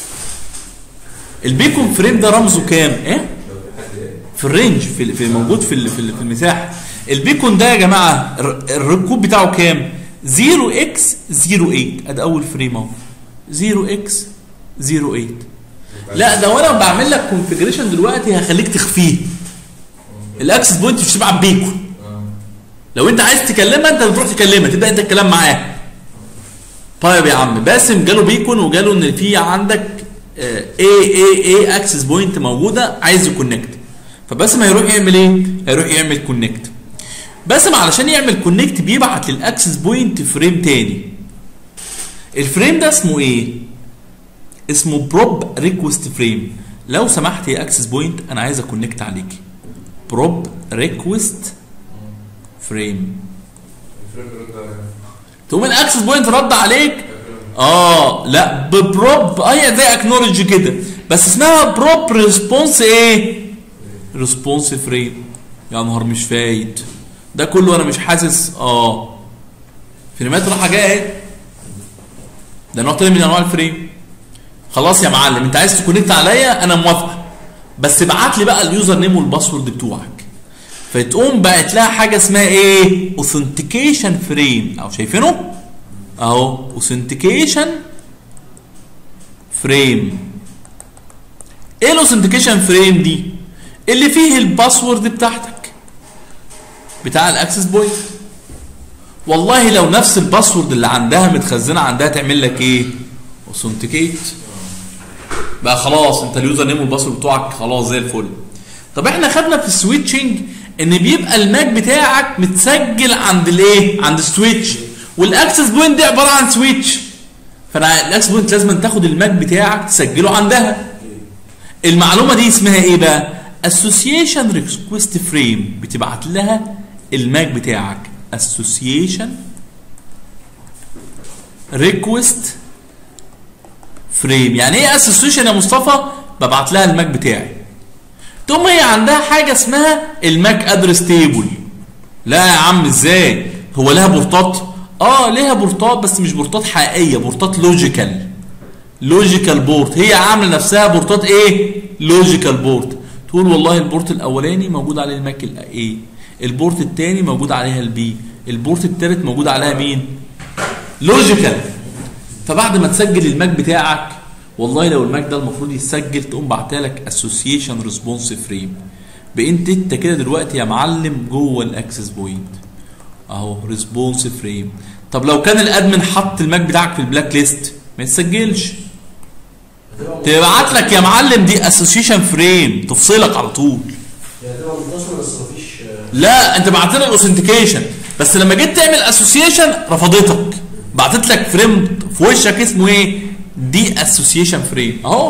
البيكون فريم ده رمزه كام ايه في الرينج في, في موجود في ال- في ال- في المساحه البيكون ده يا جماعه الر- الركوب بتاعه كام 0 اكس 08 ادي اول فريم اهو 0 اكس 08 لا ده وانا بعمل لك كونفجريشن دلوقتي هخليك تخفيه الاكسس بوينت مش تبعت بيكون لو انت عايز تكلمها انت بتروح تكلمها تبدا انت الكلام معاه طيب يا عم باسم جاله بيكون وجاله ان في عندك اي اي اي اكسس بوينت موجوده عايز يكونكت فباسم هيروح يعمل ايه؟ هيروح يعمل كونكت باسم علشان يعمل كونكت بيبعت للاكسس بوينت فريم تاني الفريم ده اسمه ايه؟ اسمه بروب ريكوست فريم لو سمحت يا اكسس بوينت انا عايز اكونكت عليكي بروب ريكوست فريم تقوم الاكسس بوينت رد عليك اه لا ببروب اه زي اكنولج كده بس اسمها بروب ريسبونس ايه ريسبونس فريم يا نهار مش فايت ده كله انا مش حاسس اه فريمات رايحه جايه اهي ده نوع تاني من انواع الفريم خلاص يا معلم انت عايز تكونكت عليا انا موافقه بس ابعت لي بقى اليوزر نيم والباسورد بتوعك فتقوم باعت لها حاجه اسمها ايه اوثنتيكيشن فريم او شايفينه اهو اوثنتيكيشن فريم ايه الاوثنتيكيشن فريم دي اللي فيه الباسورد بتاعتك بتاع الاكسس بوينت والله لو نفس الباسورد اللي عندها متخزنه عندها تعمل لك ايه اوثنتيكيت بقى خلاص انت اليوزر نيم والباسورد بتوعك خلاص زي الفل طب احنا خدنا في السويتشنج ان بيبقى الماك بتاعك متسجل عند الايه عند السويتش والاكسس بوينت دي عباره عن سويتش فانا الاكسس بوينت لازم تاخد الماك بتاعك تسجله عندها المعلومه دي اسمها ايه بقى اسوسيشن ريكوست فريم بتبعت لها الماك بتاعك اسوسيشن ريكوست فريم يعني ايه اسوسيشن يا مصطفى ببعت لها الماك بتاعي تقوم هي عندها حاجه اسمها الماك ادرس تيبل لا يا عم ازاي هو لها بورتات اه ليها بورتات بس مش بورتات حقيقيه بورتات لوجيكال لوجيكال بورت هي عامله نفسها بورتات ايه لوجيكال بورت تقول والله البورت الاولاني موجود عليه الماك الايه البورت الثاني موجود عليها البي البورت الثالث موجود عليها مين لوجيكال فبعد ما تسجل الماك بتاعك والله لو الماك ده المفروض يتسجل تقوم بعتها لك اسوسيشن ريسبونس فريم بقيت انت كده دلوقتي يا معلم جوه الاكسس بوينت اهو ريسبونس فريم طب لو كان الادمن حط الماك بتاعك في البلاك ليست ما يتسجلش تبعت لك يا معلم دي اسوسيشن فريم تفصلك على طول يعني تبقى منتصر بس مفيش آه، لا انت بعت لها الاوثنتيكيشن بس لما جيت تعمل اسوسيشن رفضتك بعتت لك فريم في وشك اسمه ايه دي اسوسيشن فريم اهو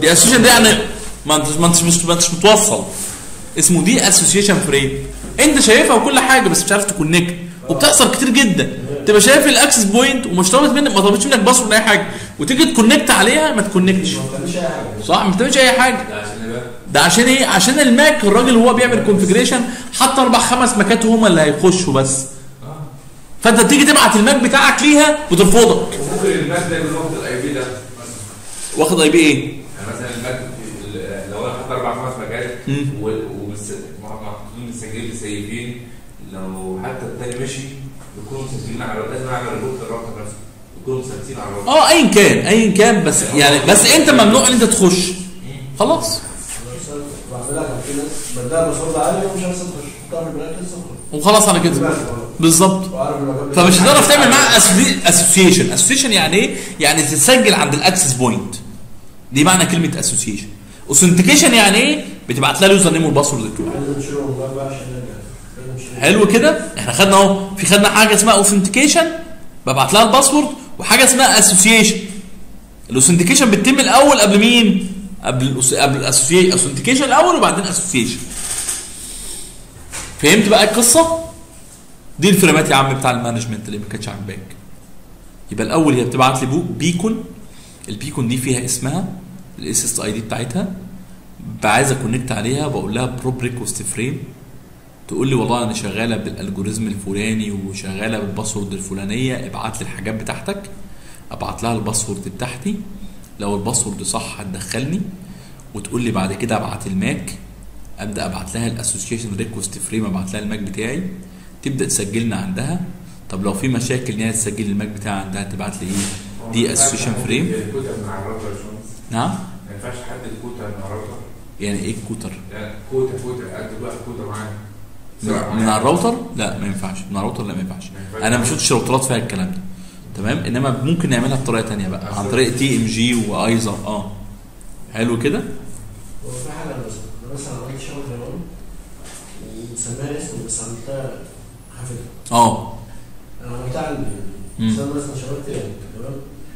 دي اسوشيشن دي يعني ما انت ما انتش مش ما انتش متوصل اسمه دي اسوشيشن فريم انت شايفها وكل حاجه بس مش عارف تكونكت وبتحصل كتير جدا تبقى شايف الاكسس بوينت ومش طالبت منك ما طلبتش منك باسورد ولا اي حاجه وتيجي تكونكت عليها ما تكونكتش ما بتعملش اي حاجه صح ما بتعملش اي حاجه ده عشان ايه بقى؟ ده عشان ايه عشان الماك الراجل وهو بيعمل كونفجريشن حط اربع خمس ماكات هما اللي هيخشوا بس اه فانت تيجي تبعت الماك بتاعك ليها وترفضك وممكن الماك ده يكون واخد الاي بي ده مثلا واخد اي بي ايه يعني مثلا الماك في ال- لو انا حاطط اربع خمس ماكات مم. ومحطوطين مسجلين مسيفين لو حتى التاني مشي بيكونوا مسجلين على لازم اعمل ريبورت للراوتر نفسه بيكونوا مثبتين على الراوتر اه ايا كان ايا كان بس يعني بس انت ممنوع ان انت تخش خلاص بعملها كان في ناس بدها بصوت عالي ومش عارف تخش تعمل براكتس تخش وخلاص على كده بالظبط وعارف المكان بتاعك. فمش هتعرف تعمل معاه اسوسيشن اسوسيشن يعني ايه يعني تتسجل عند الاكسس بوينت دي معنى كلمه اسوسيشن اوثنتيكيشن يعني ايه بتبعت لها اليوزر نيم والباسورد بتوعك لازم نشيله من الموبايل بقى عشان نرجع لازم نشيله. حلو كده احنا خدنا اهو في خدنا حاجه اسمها اوثنتيكيشن ببعت لها الباسورد وحاجه اسمها اسوسيشن الاوثنتيكيشن بتتم الاول قبل مين قبل الأس- قبل الاوثنتيكيشن الاول وبعدين اسوسيشن فهمت بقى القصه دي الفريمات يا عم بتاع المانجمنت اللي ما كانتش عاجباك يبقى الاول هي بتبعت لي بو بيكون البيكون دي فيها اسمها الاس اس اي دي بتاعتها عايز اكونكت عليها بقول لها بروب ريكوست فريم تقول لي والله انا شغاله بالالجوريزم الفلاني وشغاله بالباسورد الفلانيه ابعت لي الحاجات بتاعتك ابعت لها الباسورد بتاعتي لو الباسورد صح هتدخلني وتقول لي بعد كده ابعت الماك ابدا ابعت لها الاسوسيشن ريكوست فريم ابعت لها الماك بتاعي تبدا تسجلنا عندها طب لو في مشاكل ان هي تسجل الماك بتاعي عندها تبعت لي ايه دي اسوسيشن فريم الكوتا من على الراوتر يا باشمهندس نعم ما ينفعش حد الكوتا من على الراوتر يعني ايه الكوتر يعني كوتا كوتا قد بقى كوتا معانا من من على الراوتر لا ما ينفعش من على الراوتر لا ما ينفعش انا ما شفتش راوترات فيها الكلام ده تمام انما ممكن نعملها بطريقه تانية بقى عن طريق تي ام جي وايزر اه حلو كده هو في حاجه مثلا انا مثلا عملت شغل زمان ومسميها اسم بس عملتها حافظها اه انا عملتها عندي مم. بس انا مثلا شغلت يعني تمام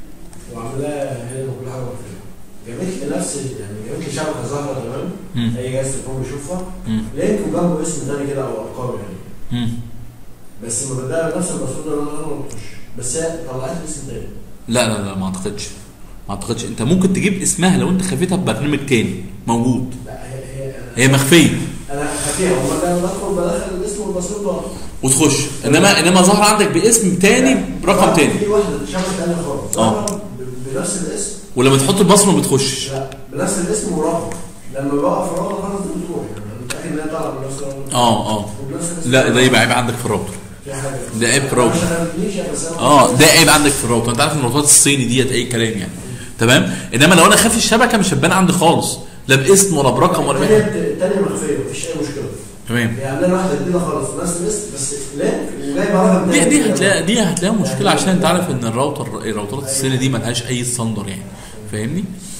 وعاملاها هي وكل حاجه مقفوله جابت لي نفس يعني جابت لي شبكه ظاهره تمام مم. اي جهاز تليفون بيشوفها مم. لينك وجنبه اسم تاني كده او ارقام يعني مم. بس ما بدأ نفس الباسورد اللي انا ما بخش بس هي طلعت لي اسم تاني لا لا لا ما اعتقدش ما اعتقدش انت ممكن تجيب اسمها لو انت خفيتها ببرنامج تاني موجود لا هي هي هي مخفيه انا خفيها هما ده انا بدخل بدخل الاسم والباسورد واقف. وتخش انما انما ظهر عندك باسم تاني برقم تاني في واحده شبكه تانيه خالص اه. ظاهرة ب- بنفس الاسم ولما تحط البصمه ما بتخشش لا بنفس الاسم ورقم لما بوقف الرقم خلاص دي بتروح يعني انا متاكد ان هي طالعه بنفس الرقم اه اه وبنفس الاسم. لا ده يبقى عيب عندك في الراوتر في حاجه ده عيب أنا راوتر. ما شغلتنيش يعني بس انا اه ده عيب عندك في الراوتر انت عارف ان الراوترات الصيني ديت اي كلام يعني تمام انما لو انا خافي الشبكه مش هتبان عندي خالص لا باسم ولا برقم ولا الثانيه بحاجه الثانيه مخفيه مفيش اي مشكله تمام هي عاملين واحده جديده خالص نفس الاسم بس لينك وجايبه رقم دي تاني دي كده. هتلاقي دي هتلاقيها مشكله عشان انت عارف ان الراوتر الراوترات الصيني دي ملهاش اي ستاندر يعني فاهمني؟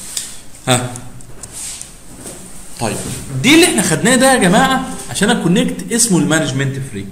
ها طيب دي اللي احنا خدناه ده يا جماعه عشان اكونكت اسمه المانجمنت فري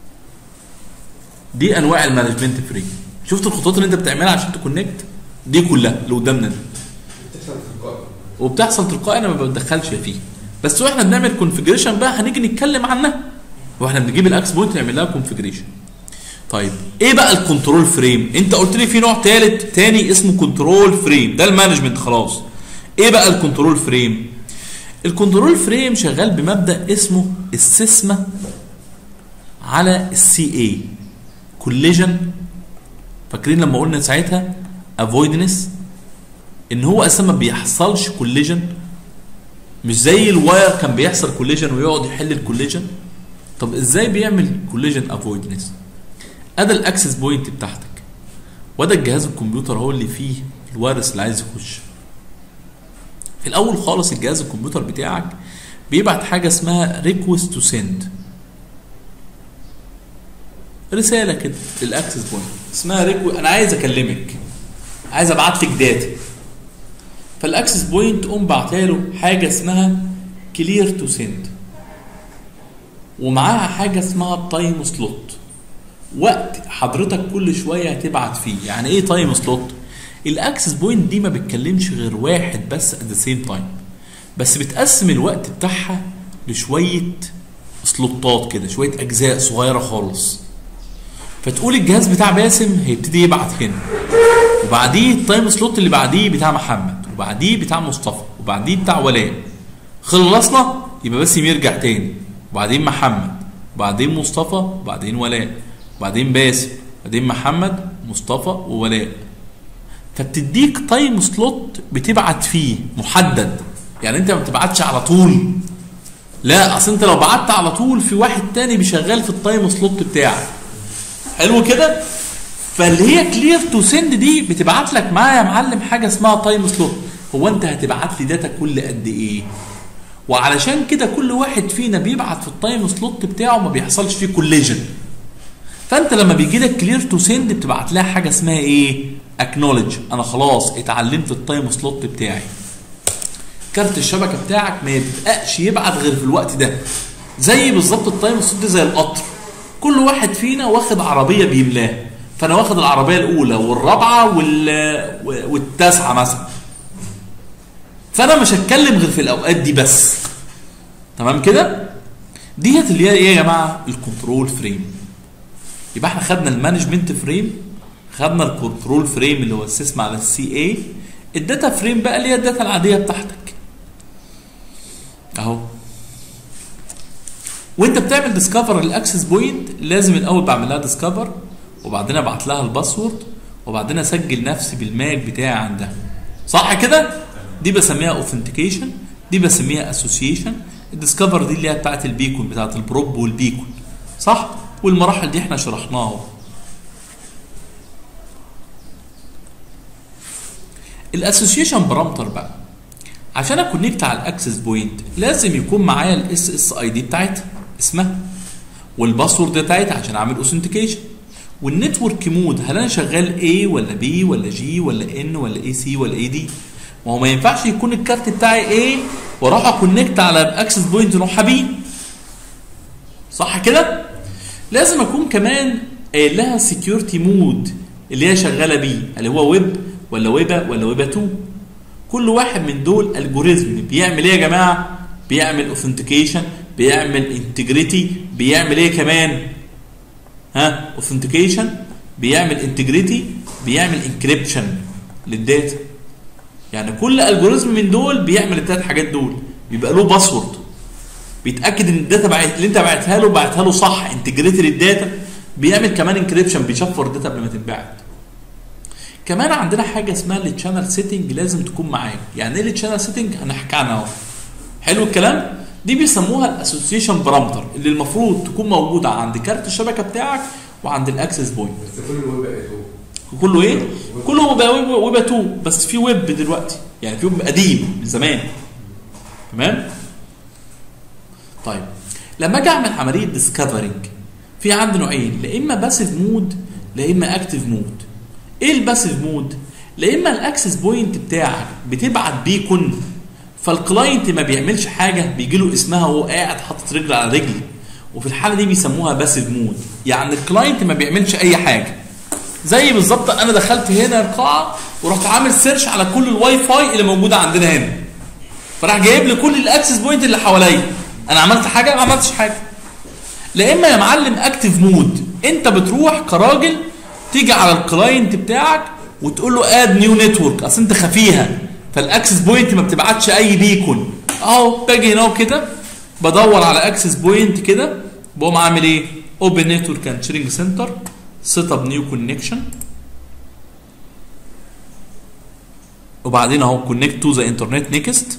دي انواع المانجمنت فري شفت الخطوات اللي انت بتعملها عشان تكونكت دي كلها اللي قدامنا دي بتحصل تلقائي وبتحصل تلقائي انا ما بتدخلش فيه بس واحنا بنعمل كونفجريشن بقى هنيجي نتكلم عنها واحنا بنجيب الاكس بوينت نعمل لها كونفجريشن طيب ايه بقى الكنترول فريم انت قلت لي في نوع ثالث تاني اسمه كنترول فريم ده المانجمنت خلاص ايه بقى الكنترول فريم الكنترول فريم شغال بمبدا اسمه السيسما على السي اي كوليجن فاكرين لما قلنا ساعتها افويدنس ان هو اساسا ما بيحصلش كوليجن مش زي الواير كان بيحصل كوليجن ويقعد يحل الكوليجن طب ازاي بيعمل كوليجن افويدنس ادي الاكسس بوينت بتاعتك وده الجهاز الكمبيوتر هو اللي فيه الفيروس اللي عايز يخش في الاول خالص الجهاز الكمبيوتر بتاعك بيبعت حاجه اسمها ريكوست تو سند رساله كده للاكسس بوينت اسمها ريكو انا عايز اكلمك عايز ابعت لك داتا فالاكسس بوينت تقوم بعتها له حاجه اسمها كلير تو سند ومعاها حاجه اسمها تايم سلوت وقت حضرتك كل شويه هتبعت فيه يعني ايه تايم سلوت الاكسس بوينت دي ما بتكلمش غير واحد بس ات ذا سيم تايم بس بتقسم الوقت بتاعها لشويه سلوتات كده شويه اجزاء صغيره خالص فتقول الجهاز بتاع باسم هيبتدي يبعت هنا وبعديه التايم سلوت اللي بعديه بتاع محمد وبعديه بتاع مصطفى وبعديه بتاع ولاء خلصنا يبقى باسم يرجع تاني وبعدين محمد وبعدين مصطفى وبعدين ولاء وبعدين باسم وبعدين محمد مصطفى وولاء فبتديك تايم سلوت بتبعت فيه محدد يعني انت ما بتبعتش على طول لا اصل انت لو بعت على طول في واحد تاني بيشغل في التايم سلوت بتاعك حلو كده فاللي هي كلير تو سند دي بتبعت لك معايا يا معلم حاجه اسمها تايم سلوت هو انت هتبعت لي داتا كل قد ايه وعلشان كده كل واحد فينا بيبعت في التايم سلوت بتاعه ما بيحصلش فيه كوليجن فانت لما بيجي لك كلير تو سند بتبعت لها حاجه اسمها ايه اكنولج انا خلاص اتعلمت التايم سلوت بتاعي كارت الشبكه بتاعك ما يبقاش يبعت غير في الوقت ده زي بالظبط التايم سلوت ده زي القطر كل واحد فينا واخد عربيه بيملاها فانا واخد العربيه الاولى والرابعه وال... والتاسعه مثلا فانا مش هتكلم غير في الاوقات دي بس تمام كده ديت اللي هي ايه يا جماعه الكنترول فريم يبقى احنا خدنا المانجمنت فريم خدنا الكنترول فريم اللي هو السيستم على السي اي الداتا فريم بقى اللي هي الداتا العاديه بتاعتك اهو وانت بتعمل ديسكفر للاكسس بوينت لازم الاول بعمل لها ديسكفر وبعدين ابعت لها الباسورد وبعدين اسجل نفسي بالماك بتاعي عندها صح كده دي بسميها اوثنتيكيشن دي بسميها اسوسيشن الديسكفر دي اللي هي بتاعت البيكون بتاعت البروب والبيكون صح والمراحل دي احنا شرحناها اهو الاسوسيشن بارامتر بقى عشان اكونكت على الاكسس بوينت لازم يكون معايا الاس اس اي دي بتاعتها اسمها والباسورد بتاعتها عشان اعمل اوثنتيكيشن والنتورك مود هل انا شغال A ولا B ولا G ولا N ولا AC ولا AD ما هو ما ينفعش يكون الكارت بتاعي A واروح اكونكت على الاكسس بوينت نوعها B صح كده لازم اكون كمان قايل لها سكيورتي مود اللي هي شغاله بيه اللي هو ويب ولا ويبا ولا ويبا 2 كل واحد من دول الجوريزم بيعمل ايه يا جماعه بيعمل اوثنتيكيشن بيعمل انتجريتي بيعمل ايه كمان ها اوثنتيكيشن بيعمل انتجريتي بيعمل انكريبشن للداتا يعني كل الجوريزم من دول بيعمل الثلاث حاجات دول بيبقى له باسورد بيتاكد ان الداتا بعت اللي انت بعتها له بعتها له صح انتجريتي للداتا بيعمل كمان انكريبشن بيشفر الداتا قبل ما تتبعت كمان عندنا حاجه اسمها التشانل سيتنج لازم تكون معاك يعني ايه التشانل سيتنج هنحكي عنها اهو حلو الكلام دي بيسموها الاسوسيشن بارامتر اللي المفروض تكون موجوده عند كارت الشبكه بتاعك وعند الاكسس بوينت بس كل الويب بقى كله ايه كله بقى ويب ويب 2 بس في ويب دلوقتي يعني في ويب قديم من زمان تمام طيب لما اجي اعمل عمليه ديسكفرنج في عندي نوعين لا اما باسيف مود لا اما اكتف مود ايه الباسيف مود لا اما الاكسس بوينت بتاعك بتبعت بيكون فالكلاينت ما بيعملش حاجه بيجي له اسمها وهو قاعد حاطط رجل على رجل وفي الحاله دي بيسموها باسيف مود يعني الكلاينت ما بيعملش اي حاجه زي بالظبط انا دخلت هنا القاعه ورحت عامل سيرش على كل الواي فاي اللي موجوده عندنا هنا فراح جايب لي كل الاكسس بوينت اللي حواليا انا عملت حاجه ما عملتش حاجه لا اما يا معلم اكتف مود انت بتروح كراجل تيجي على الكلاينت بتاعك وتقول له اد نيو نتورك اصل انت خفيها فالاكسس بوينت ما بتبعتش اي بيكون اهو باجي هنا كده بدور على اكسس بوينت كده بقوم عامل ايه اوبن نتورك اند شيرنج سنتر سيت اب نيو كونكشن وبعدين اهو كونكت تو ذا انترنت نيكست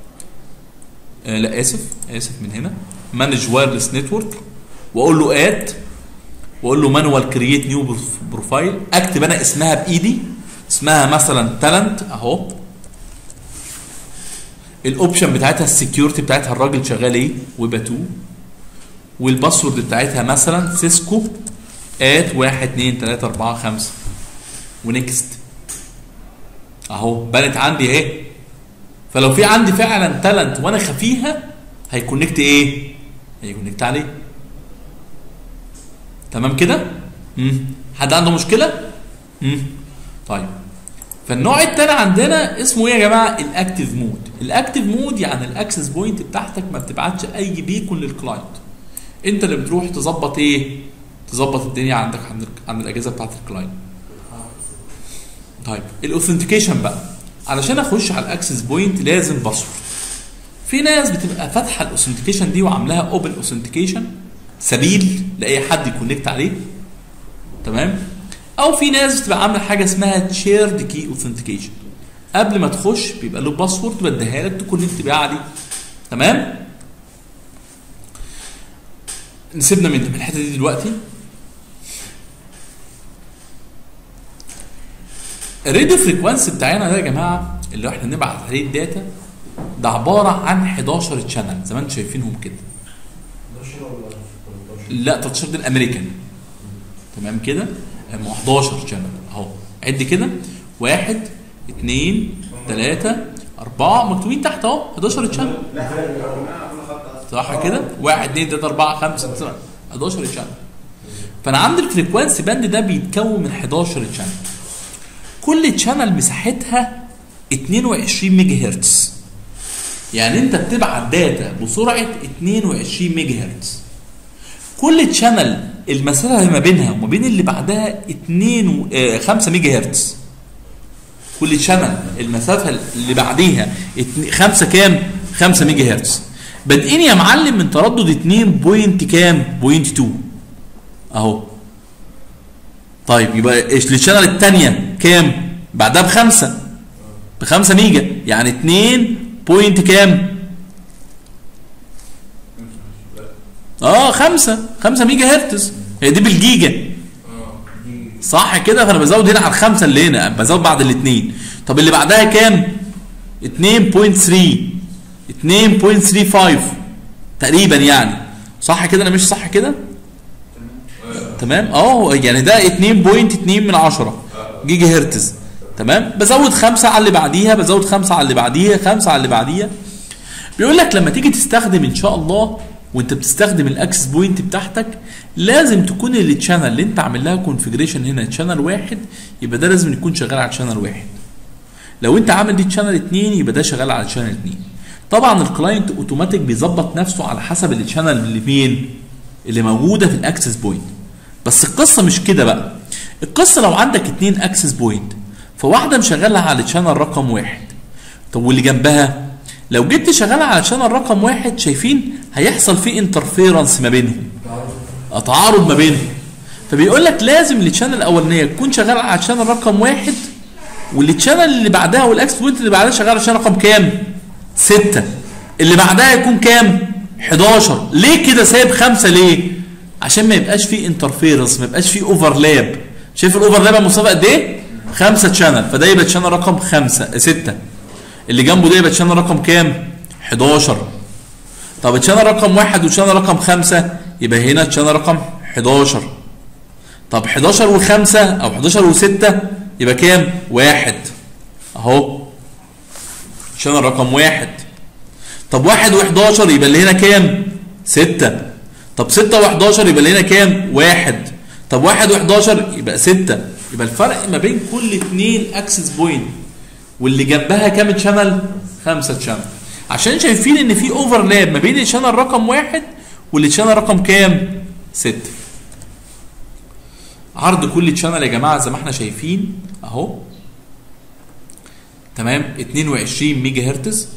لا اسف اسف من هنا مانج وايرلس نتورك واقول له اد واقول له مانوال كرييت نيو بروفايل اكتب انا اسمها بايدي اسمها مثلا تالنت اهو الاوبشن بتاعتها السكيورتي بتاعتها الراجل شغال ايه ويب 2 والباسورد بتاعتها مثلا سيسكو ات 1 2 3 4 5 ونكست اهو بنت عندي اهي فلو في عندي فعلا تالنت وانا خفيها هيكونكت ايه؟ هيكونكت عليه تمام كده؟ امم حد عنده مشكله؟ امم طيب فالنوع التاني عندنا اسمه ايه يا جماعه الاكتيف مود الاكتيف مود يعني الاكسس بوينت بتاعتك ما بتبعتش اي بيكون للكلاينت انت اللي بتروح تظبط ايه تظبط الدنيا عندك عند عند الاجهزه بتاعت الكلاينت طيب الاوثنتيكيشن بقى علشان اخش على الاكسس بوينت لازم باسورد في ناس بتبقى فاتحه الاوثنتيكيشن دي وعاملاها اوبن اوثنتيكيشن سبيل لاي حد يكونكت عليه تمام او في ناس بتبقى عامله حاجه اسمها تشيرد كي اوثنتيكيشن قبل ما تخش بيبقى له باسورد بديها لك تكونكت بيها عليه تمام نسيبنا من من الحته دي دلوقتي الراديو فريكوانسي بتاعنا ده يا جماعه اللي احنا بنبعت عليه الداتا ده عباره عن 11 تشانل زي ما انتم شايفينهم كده 11 ولا 18 لا 13 ده الامريكان تمام كده هم 11 شانل اهو عد كده واحد اثنين ثلاثة أربعة مكتوبين تحت أهو 11 شانل لا احنا قلنا خط اصلا صح كده؟ واحد اثنين ثلاثة أربعة خمسة ستة 11 شانل فأنا عندي الفريكوانسي باند ده بيتكون من 11 شانل كل شانل مساحتها 22 ميجا هرتز يعني انت بتبعت داتا بسرعه 22 ميجا هرتز كل تشانل المسافه ما بينها وما بين اللي بعدها 2 و... آه 5 ميجا هرتز كل تشانل المسافه اللي بعديها 5 كام 5 ميجا هرتز بادئين يا معلم من تردد 2 بوينت كام بوينت 2 اهو طيب يبقى ايش الشانل الثانيه كام بعدها بخمسه بخمسة ميجا يعني 2 بوينت كام اه خمسة خمسة ميجا هرتز هي دي بالجيجا اه دي صح كده فانا بزود هنا على الخمسة اللي هنا بزود بعد الاثنين طب اللي بعدها كام 2.3 2.35 تقريبا يعني صح كده انا مش صح كده تمام اه يعني ده 2.2 من عشرة جيجا هرتز تمام بزود خمسة على اللي بعديها بزود خمسة على اللي بعديها خمسة على اللي بعديها بيقول لك لما تيجي تستخدم ان شاء الله وانت بتستخدم الاكسس بوينت بتاعتك لازم تكون التشانل اللي انت عامل لها كونفجريشن هنا تشانل واحد يبقى ده لازم يكون شغال على تشانل واحد لو انت عامل دي تشانل اتنين يبقى ده شغال على تشانل اتنين طبعا الكلاينت اوتوماتيك بيظبط نفسه على حسب التشانل اللي فين اللي موجوده في الاكسس بوينت بس القصه مش كده بقى القصه لو عندك اتنين اكسس بوينت فواحده مشغلها على تشانل رقم واحد طب واللي جنبها لو جيت تشغلها على تشانل رقم واحد شايفين هيحصل فيه انترفيرنس ما بينهم آه، تعارض ما بينهم فبيقول لك لازم التشانل الاولانيه تكون شغاله على تشانل رقم واحد والتشانل اللي بعدها والاكس بوينت اللي بعدها شغاله على تشانل رقم كام؟ ستة اللي بعدها يكون كام؟ 11 ليه كده سايب خمسة ليه؟ عشان ما يبقاش فيه انترفيرنس ما يبقاش فيه اوفرلاب شايف الاوفرلاب يا مصطفى قد ايه؟ خمسة تشانل فده يبقى تشانل رقم خمسة ستة اللي جنبه ده يبقى تشانل رقم كام؟ 11 طب تشانل رقم واحد وتشانل رقم خمسة يبقى هنا تشانل رقم 11 طب 11 و5 او 11 و6 يبقى كام؟ واحد اهو تشانل رقم واحد طب واحد و11 يبقى اللي هنا كام؟ 6 طب 6 و11 يبقى اللي هنا كام؟ واحد طب واحد و11 يبقى 6 يبقى الفرق ما بين كل اتنين اكسس بوينت واللي جنبها كام تشانل؟ خمسة تشانل عشان شايفين ان في اوفرلاب ما بين الشانل رقم واحد والشانل رقم كام؟ ستة عرض كل تشانل يا جماعه زي ما احنا شايفين اهو تمام 22 ميجا هرتز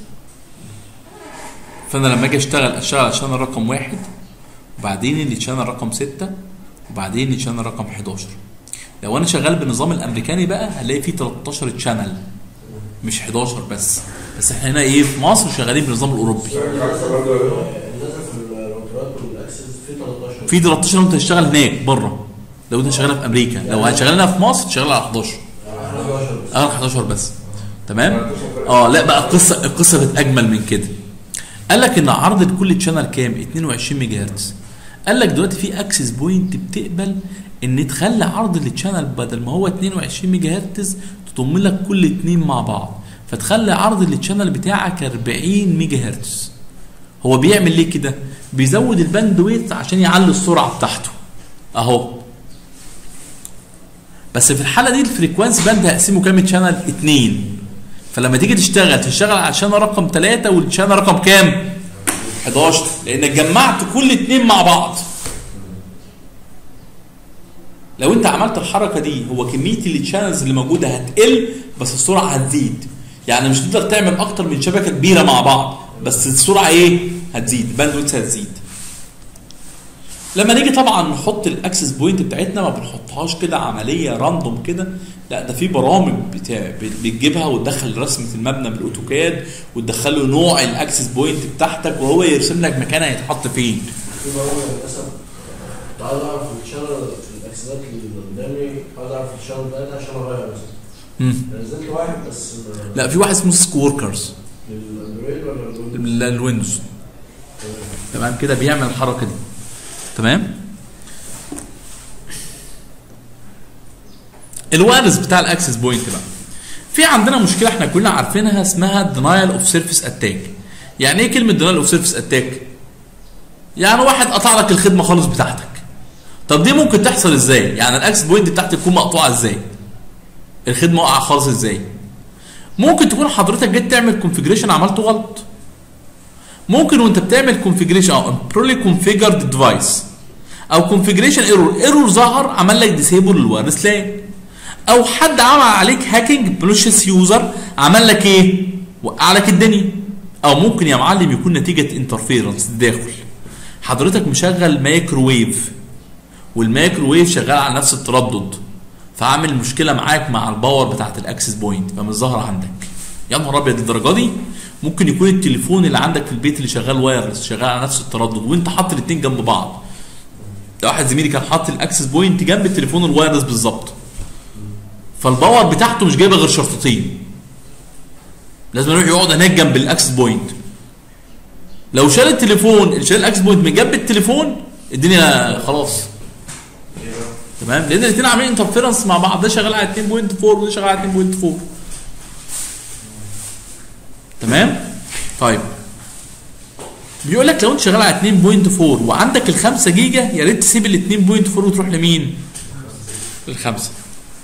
فانا لما اجي اشتغل اشتغل على الشانل رقم واحد وبعدين الشانل رقم 6 وبعدين الشانل رقم 11 لو انا شغال بالنظام الامريكاني بقى هلاقي فيه 13 تشانل مش 11 بس بس احنا هنا ايه في مصر شغالين بالنظام الاوروبي الناس في الراوترات والاكسس في 13 في 13 لو انت هتشتغل هناك بره لو انت شغال في امريكا لو هتشغلنا في مصر تشغل على 11 11 بس اه 11 بس تمام اه لا بقى القصه القصه كانت اجمل من كده قال لك ان عرض لكل تشانل كام 22 ميجا هرتز قال لك دلوقتي في اكسس بوينت بتقبل ان تخلي عرض التشانل بدل ما هو 22 ميجا هرتز تضم لك كل اتنين مع بعض فتخلي عرض التشانل بتاعك 40 ميجا هرتز هو بيعمل ليه كده بيزود الباند ويت عشان يعلي السرعه بتاعته اهو بس في الحاله دي الفريكوانسي باند هقسمه كام تشانل؟ اتنين فلما تيجي تشتغل تشتغل على الشانل رقم 3 والشانل رقم كام؟ 11 لانك جمعت كل اتنين مع بعض لو انت عملت الحركه دي هو كميه التشانلز اللي موجوده هتقل بس السرعه هتزيد يعني مش تقدر تعمل اكتر من شبكه كبيره مع بعض بس السرعه ايه هتزيد الباندويث هتزيد لما نيجي طبعا نحط الاكسس بوينت بتاعتنا ما بنحطهاش كده عمليه راندوم كده لا ده في برامج بتاع بتجيبها وتدخل رسمه المبنى بالاوتوكاد وتدخل له نوع الاكسس بوينت بتاعتك وهو يرسم لك مكانها هيتحط فين في برامج للاسف كنت عايز اعرف الشانل الاكسدات اللي قدامي عايز اعرف الشانل بتاعتها عشان اغير مثلا مم. نزلت واحد بس ما- لا في واحد اسمه سيسكو وركرز للاندرويد ولا للويندوز؟ الويندوز تمام. تمام كده بيعمل الحركه دي تمام الوايرلس بتاع الاكسس بوينت بقى في عندنا مشكله احنا كلنا عارفينها اسمها دينايل اوف سيرفيس اتاك يعني ايه كلمه دينايل اوف سيرفيس اتاك يعني واحد قطع لك الخدمه خالص بتاعتك طب دي ممكن تحصل ازاي يعني الاكسس بوينت بتاعتك تكون مقطوعه ازاي الخدمه واقعه خالص ازاي ممكن تكون حضرتك جيت تعمل كونفيجريشن عملته غلط ممكن وانت بتعمل كونفيجريشن او امبرولي كونفيجرد ديفايس او كونفيجريشن ايرور ايرور ظهر عمل لك ديسيبل للوايرلس لان او حد عمل عليك هاكينج بلوشيس يوزر عمل لك ايه وقع لك الدنيا او ممكن يا معلم يكون نتيجه انترفيرنس تداخل حضرتك مشغل مايكروويف والمايكروويف شغال على نفس التردد فعامل مشكله معاك مع الباور بتاعت الاكسس بوينت فمش ظاهره عندك يا نهار ابيض الدرجه دي ممكن يكون التليفون اللي عندك في البيت اللي شغال وايرلس شغال على نفس التردد وانت حاطط الاثنين جنب بعض ده واحد زميلي كان حاطط الاكسس بوينت جنب التليفون الوايرلس بالظبط فالباور بتاعته مش جايبه غير شرطتين لازم يروح يقعد هناك جنب الاكسس بوينت لو شال التليفون شال الاكسس بوينت من جنب التليفون الدنيا خلاص تمام لان الاثنين عاملين انترفيرنس مع بعض ده شغال على 2.4 وده شغال على 2.4 تمام طيب بيقول لك لو انت شغال على 2.4 وعندك ال 5 جيجا يا ريت تسيب ال 2.4 وتروح لمين؟ الخمسه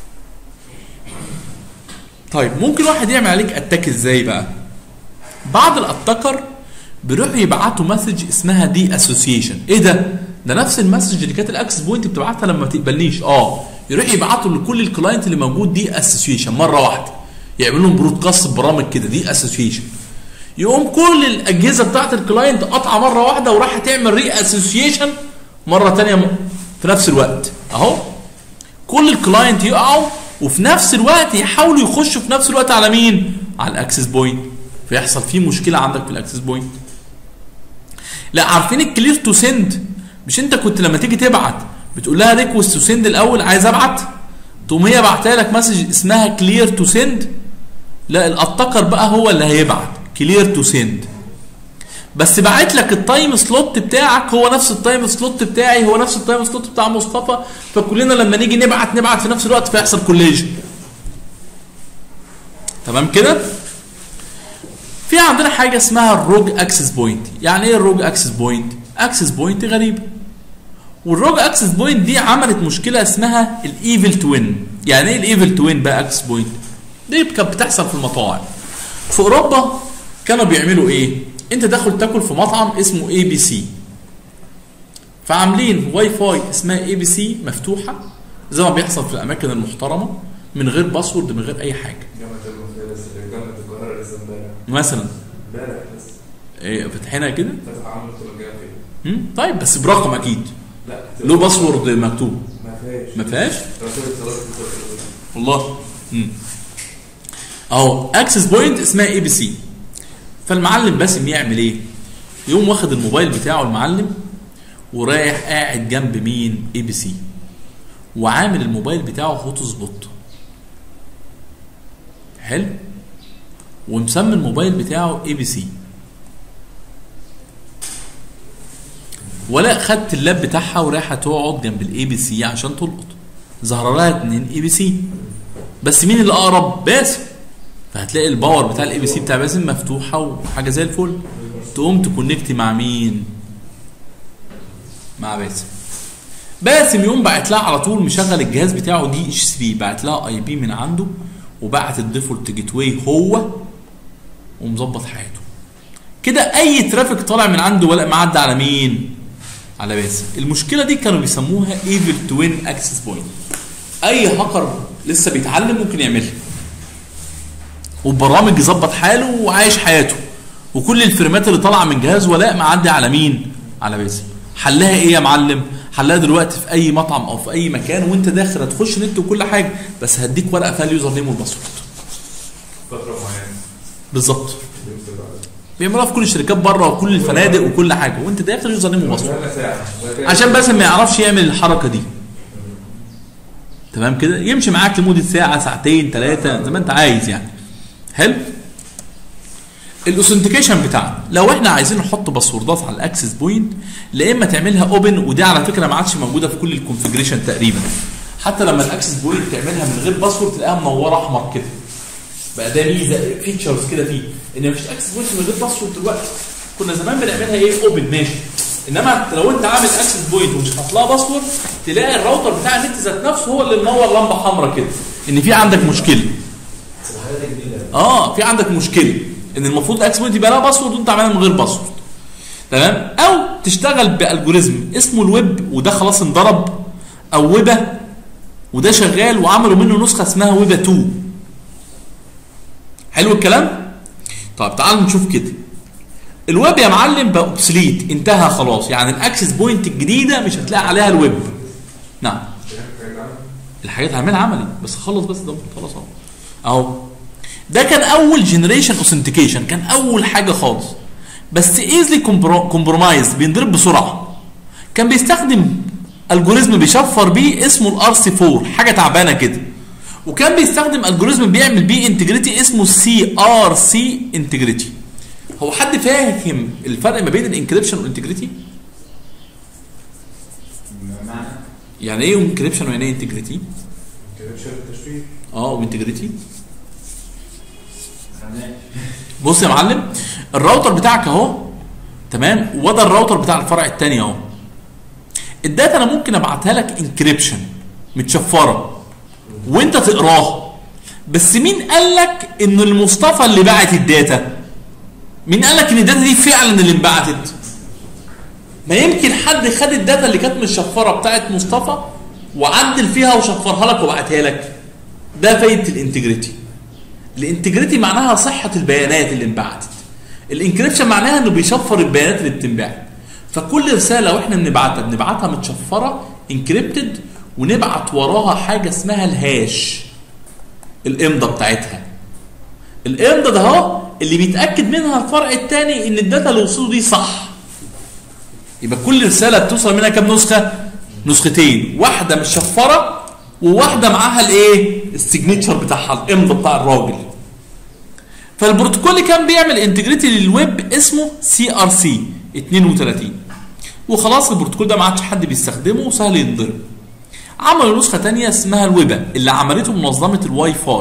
طيب ممكن واحد يعمل عليك اتاك ازاي بقى؟ بعض الاتاكر بيروحوا يبعتوا مسج اسمها دي اسوسيشن ايه ده؟ ده نفس المسج اللي كانت الاكسس بوينت بتبعتها لما ما تقبلنيش اه يروح يبعتوا لكل الكلاينت اللي موجود دي اسوسيشن مره واحده يعملوا لهم برودكاست برامج كده دي اسوسيشن يقوم كل الاجهزه بتاعت الكلاينت قطعه مره واحده وراح تعمل ري اسوسيشن مره ثانيه في نفس الوقت اهو كل الكلاينت يقعوا وفي نفس الوقت يحاولوا يخشوا في نفس الوقت على مين؟ على الاكسس بوينت فيحصل فيه مشكله عندك في الاكسس بوينت لا عارفين الكلير تو سند مش انت كنت لما تيجي تبعت بتقول لها ريكوست تو سند الاول عايز ابعت تقوم هي بعتها لك مسج اسمها كلير تو سند لا الاتاكر بقى هو اللي هيبعت كلير تو سند بس بعت لك التايم سلوت بتاعك هو نفس التايم سلوت بتاعي هو نفس التايم سلوت بتاع مصطفى فكلنا لما نيجي نبعت نبعت في نفس الوقت فيحصل كوليجن تمام كده في عندنا حاجه اسمها الروج اكسس بوينت يعني ايه الروج اكسس بوينت اكسس بوينت غريبه والروج اكسس بوينت دي عملت مشكله اسمها الايفل توين يعني ايه الايفل توين بقى اكسس بوينت دي كانت بتحصل في المطاعم في اوروبا كانوا بيعملوا ايه انت داخل تاكل في مطعم اسمه اي بي سي فعاملين واي فاي اسمها اي بي سي مفتوحه زي ما بيحصل في الاماكن المحترمه من غير باسورد من غير اي حاجه جامعة المنوفية لسه جامعة القاهرة لسه امبارح مثلا امبارح بس إيه فاتحينها كده فتح عمل ترجع فيه مم؟ طيب بس برقم اكيد لا له باسورد مكتوب ما فيهاش ما فيهاش رسول اتصالات اتصالات. والله مم. اهو اكسس بوينت اسمها اي بي سي فالمعلم باسم يعمل ايه يقوم واخد الموبايل بتاعه المعلم ورايح قاعد جنب مين اي بي سي وعامل الموبايل بتاعه هوت سبوت حلو ومسمي الموبايل بتاعه اي بي سي ولا خدت اللاب بتاعها ورايحه تقعد جنب الاي بي سي عشان تلقط ظهر لها اتنين اي بي سي بس مين اللي اقرب باسم فهتلاقي الباور بتاع الاي بي سي بتاع باسم مفتوحه وحاجه زي الفل تقوم تكونكت مع مين مع باسم باسم يوم بعت لها على طول مشغل الجهاز بتاعه دي اتش 3 بعت لها اي بي من عنده وبعت الديفولت جيت واي هو ومظبط حياته كده اي ترافيك طالع من عنده ولا معدي على مين على باسم المشكله دي كانوا بيسموها ايفل توين اكسس بوينت اي هاكر لسه بيتعلم ممكن يعملها وبرامج يظبط حاله وعايش حياته وكل الفريمات اللي طالعه من جهاز ولاء معدي على مين على باسم حلها ايه يا معلم حلها دلوقتي في اي مطعم او في اي مكان وانت داخل هتخش نت وكل حاجه بس هديك ورقه فيها اليوزر نيم والباسورد فتره معينه بالظبط بيعملوها في كل الشركات بره وكل الفنادق وكل حاجه وانت داخل يوزر نيم وباسورد بقالنا ساعه عشان بس ما يعرفش يعمل الحركه دي تمام كده يمشي معاك لمده ساعه ساعتين ثلاثه زي ما انت عايز يعني حلو الاوثنتيكيشن بتاعنا لو احنا عايزين نحط باسوردات على الاكسس بوينت لا اما تعملها اوبن ودي على فكره ما عادش موجوده في كل الكونفجريشن تقريبا حتى لما الاكسس بوينت تعملها من غير باسورد تلاقيها منوره احمر كده بقى ده ميزه فيتشرز كده فيه ان مفيش اكسس بوينت من غير باسورد دلوقتي كنا زمان بنعملها ايه اوبن ماشي انما لو انت عامل اكسس بوينت ومش حاطط لها باسورد تلاقي الراوتر بتاع النت ذات نفسه هو اللي منور لمبه حمراء كده ان في عندك مشكله بس الحاجات دي جديده اه في عندك مشكله ان المفروض الاكسس بوينت يبقى لها باسورد وانت عاملها من غير باسورد تمام او تشتغل بالجوريزم اسمه الويب وده خلاص انضرب او ويبه وده شغال وعملوا منه نسخه اسمها ويبه 2 حلو الكلام طيب تعالوا نشوف كده الويب يا معلم بقى اوبسليت انتهى خلاص يعني الاكسس بوينت الجديده مش هتلاقي عليها الويب نعم الحاجات هعملها عملي بس خلص بس ده خلاص اهو اهو ده كان اول جنريشن اوثنتيكيشن كان اول حاجه خالص بس ايزلي كومبرومايز بينضرب بسرعه كان بيستخدم الجوريزم بيشفر بيه اسمه الار سي 4 حاجه تعبانه كده وكان بيستخدم الجوريزم بيعمل بيه انتجريتي اسمه سي ار سي انتجريتي هو حد فاهم الفرق ما بين الانكريبشن والانتجريتي معنى يعني ايه انكريبشن ويعني ايه انتجريتي كده بشر التشفير اه وانتجريتي معناه بص يا معلم الراوتر بتاعك اهو تمام وده الراوتر بتاع الفرع الثاني اهو الداتا انا ممكن ابعتها لك انكريبشن متشفره وانت تقراها بس مين قال لك ان المصطفى اللي بعت الداتا مين قال لك ان الداتا دي فعلا اللي انبعتت ما يمكن حد خد الداتا اللي كانت متشفره بتاعت مصطفى وعدل فيها وشفرها لك وبعتها لك ده فايده الانتجريتي الانتجريتي معناها صحه البيانات اللي انبعتت الانكريبشن معناها انه بيشفر البيانات اللي بتنبعت فكل رساله واحنا بنبعتها بنبعتها متشفره انكريبتد ونبعت وراها حاجه اسمها الهاش الامضه بتاعتها الامضه ده اهو اللي بيتاكد منها الفرع الثاني ان الداتا اللي وصله دي صح يبقى كل رساله بتوصل منها كام نسخه نسختين واحده متشفره وواحده معاها الايه السيجنتشر بتاعها الامضه بتاع الراجل فالبروتوكول اللي كان بيعمل انتجريتي للويب اسمه سي ار سي 32 وخلاص البروتوكول ده ما عادش حد بيستخدمه وسهل ينضرب عملوا نسخه تانية اسمها الويبا اللي عملته منظمه الواي فاي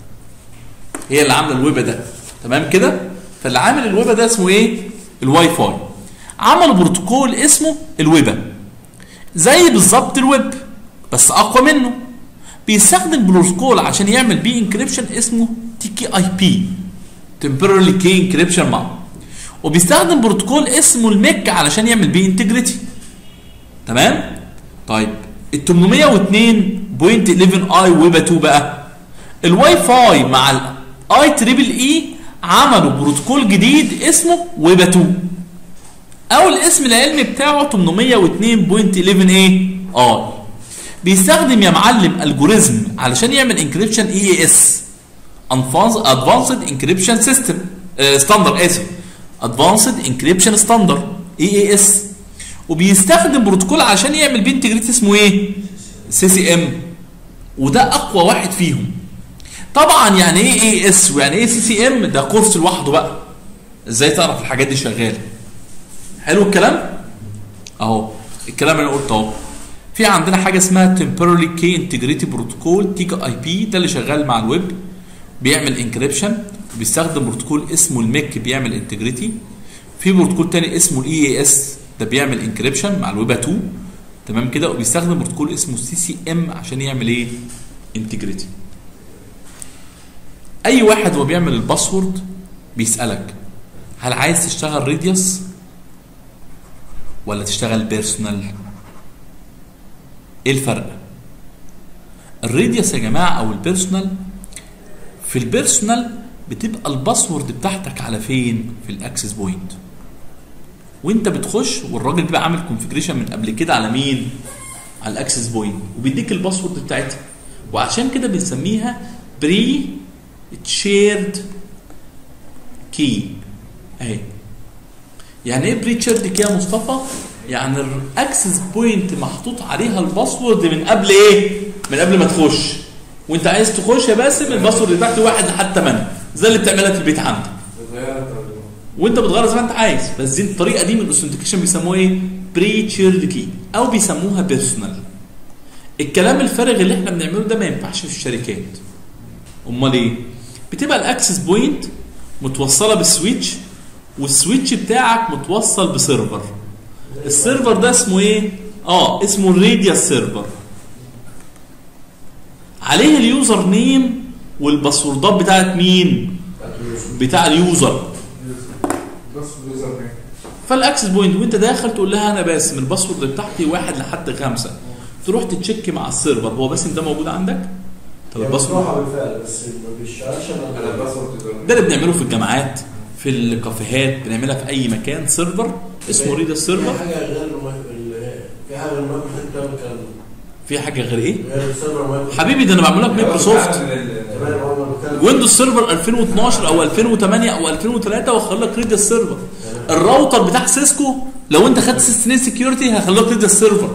هي اللي عامله الويبا ده تمام كده فاللي عامل الويبا ده اسمه ايه الواي فاي عملوا بروتوكول اسمه الويبا زي بالظبط الويب بس اقوى منه بيستخدم بروتوكول عشان يعمل بيه انكريبشن اسمه تي كي اي بي temporarily key encryption مع وبيستخدم بروتوكول اسمه الميك علشان يعمل بيه انتجريتي تمام طيب ال 802.11 اي ويب 2 بقى الواي فاي مع الاي تريبل اي عملوا بروتوكول جديد اسمه ويب 2 او الاسم العلمي بتاعه 802.11 ايه اي بيستخدم يا معلم الجوريزم علشان يعمل انكريبشن اي اي اس ادفانسد انكريبشن سيستم ستاندر اسف ادفانسد انكريبشن ستاندر اي اي اس وبيستخدم بروتوكول عشان يعمل بيه انتجريتي اسمه ايه سي سي ام وده اقوى واحد فيهم طبعا يعني ايه اي اس ويعني ايه سي سي ام ده كورس لوحده بقى ازاي تعرف الحاجات دي شغاله حلو الكلام اهو الكلام اللي انا قلته اهو في عندنا حاجه اسمها temporarily key integrity protocol تي اي بي ده اللي شغال مع الويب بيعمل انكريبشن بيستخدم بروتوكول اسمه الميك بيعمل انتجريتي في بروتوكول تاني اسمه الاي اي اس ده بيعمل انكريبشن مع الويب 2 تمام كده وبيستخدم بروتوكول اسمه سي سي ام عشان يعمل ايه انتجريتي اي واحد وهو بيعمل الباسورد بيسالك هل عايز تشتغل ريديوس ولا تشتغل بيرسونال ايه الفرق الريديوس يا جماعه او البيرسونال في البيرسونال بتبقى الباسورد بتاعتك على فين في الاكسس بوينت وانت بتخش والراجل بيبقى عامل كونفيجريشن من قبل كده على مين على الاكسس بوينت وبيديك الباسورد بتاعتها وعشان كده بنسميها بري تشيرد كي اهي يعني ايه بري تشيرد كي يا مصطفى يعني الاكسس بوينت محطوط عليها الباسورد من قبل ايه من قبل ما تخش وانت عايز تخش يا باسم الباسورد بتاعتي واحد لحد 8 زي اللي بتعملها في البيت عندك وانت بتغير زي ما انت عايز بس دي الطريقه دي من الاوثنتيكيشن بيسموها ايه بري تشيرد كي او بيسموها بيرسونال الكلام الفارغ اللي احنا بنعمله ده ما ينفعش في الشركات امال ايه بتبقى الاكسس بوينت متوصله بالسويتش والسويتش بتاعك متوصل بسيرفر السيرفر ده اسمه ايه اه اسمه الراديوس سيرفر عليه اليوزر نيم والباسوردات بتاعت مين بتاع اليوزر بس اليوزر نيم فالاكسس بوينت وانت داخل تقول لها انا باسم الباسورد بتاعتي واحد لحد خمسه تروح تتشيك مع السيرفر هو باسم ده موجود عندك؟ طب هي الباسورد مفتوحة بالفعل بس ما بيشتغلش انا انا الباسورد ده اللي بنعمله في الجامعات في الكافيهات بنعملها في اي مكان سيرفر اسمه ريد في السيرفر حاجه غير الم- ال- في حاجه غير المايكرو بتعمل الكلام ده في حاجه غير ايه؟ غير السيرفر مايكرو حبيبي ده انا بعمل لك مايكروسوفت تمام هو ما بيتكلم ويندوز سيرفر 2012 او 2008 او 2003 واخلي لك ريد السيرفر الراوتر بتاع سيسكو لو انت خدت سيستم سكيورتي هيخليك ريد السيرفر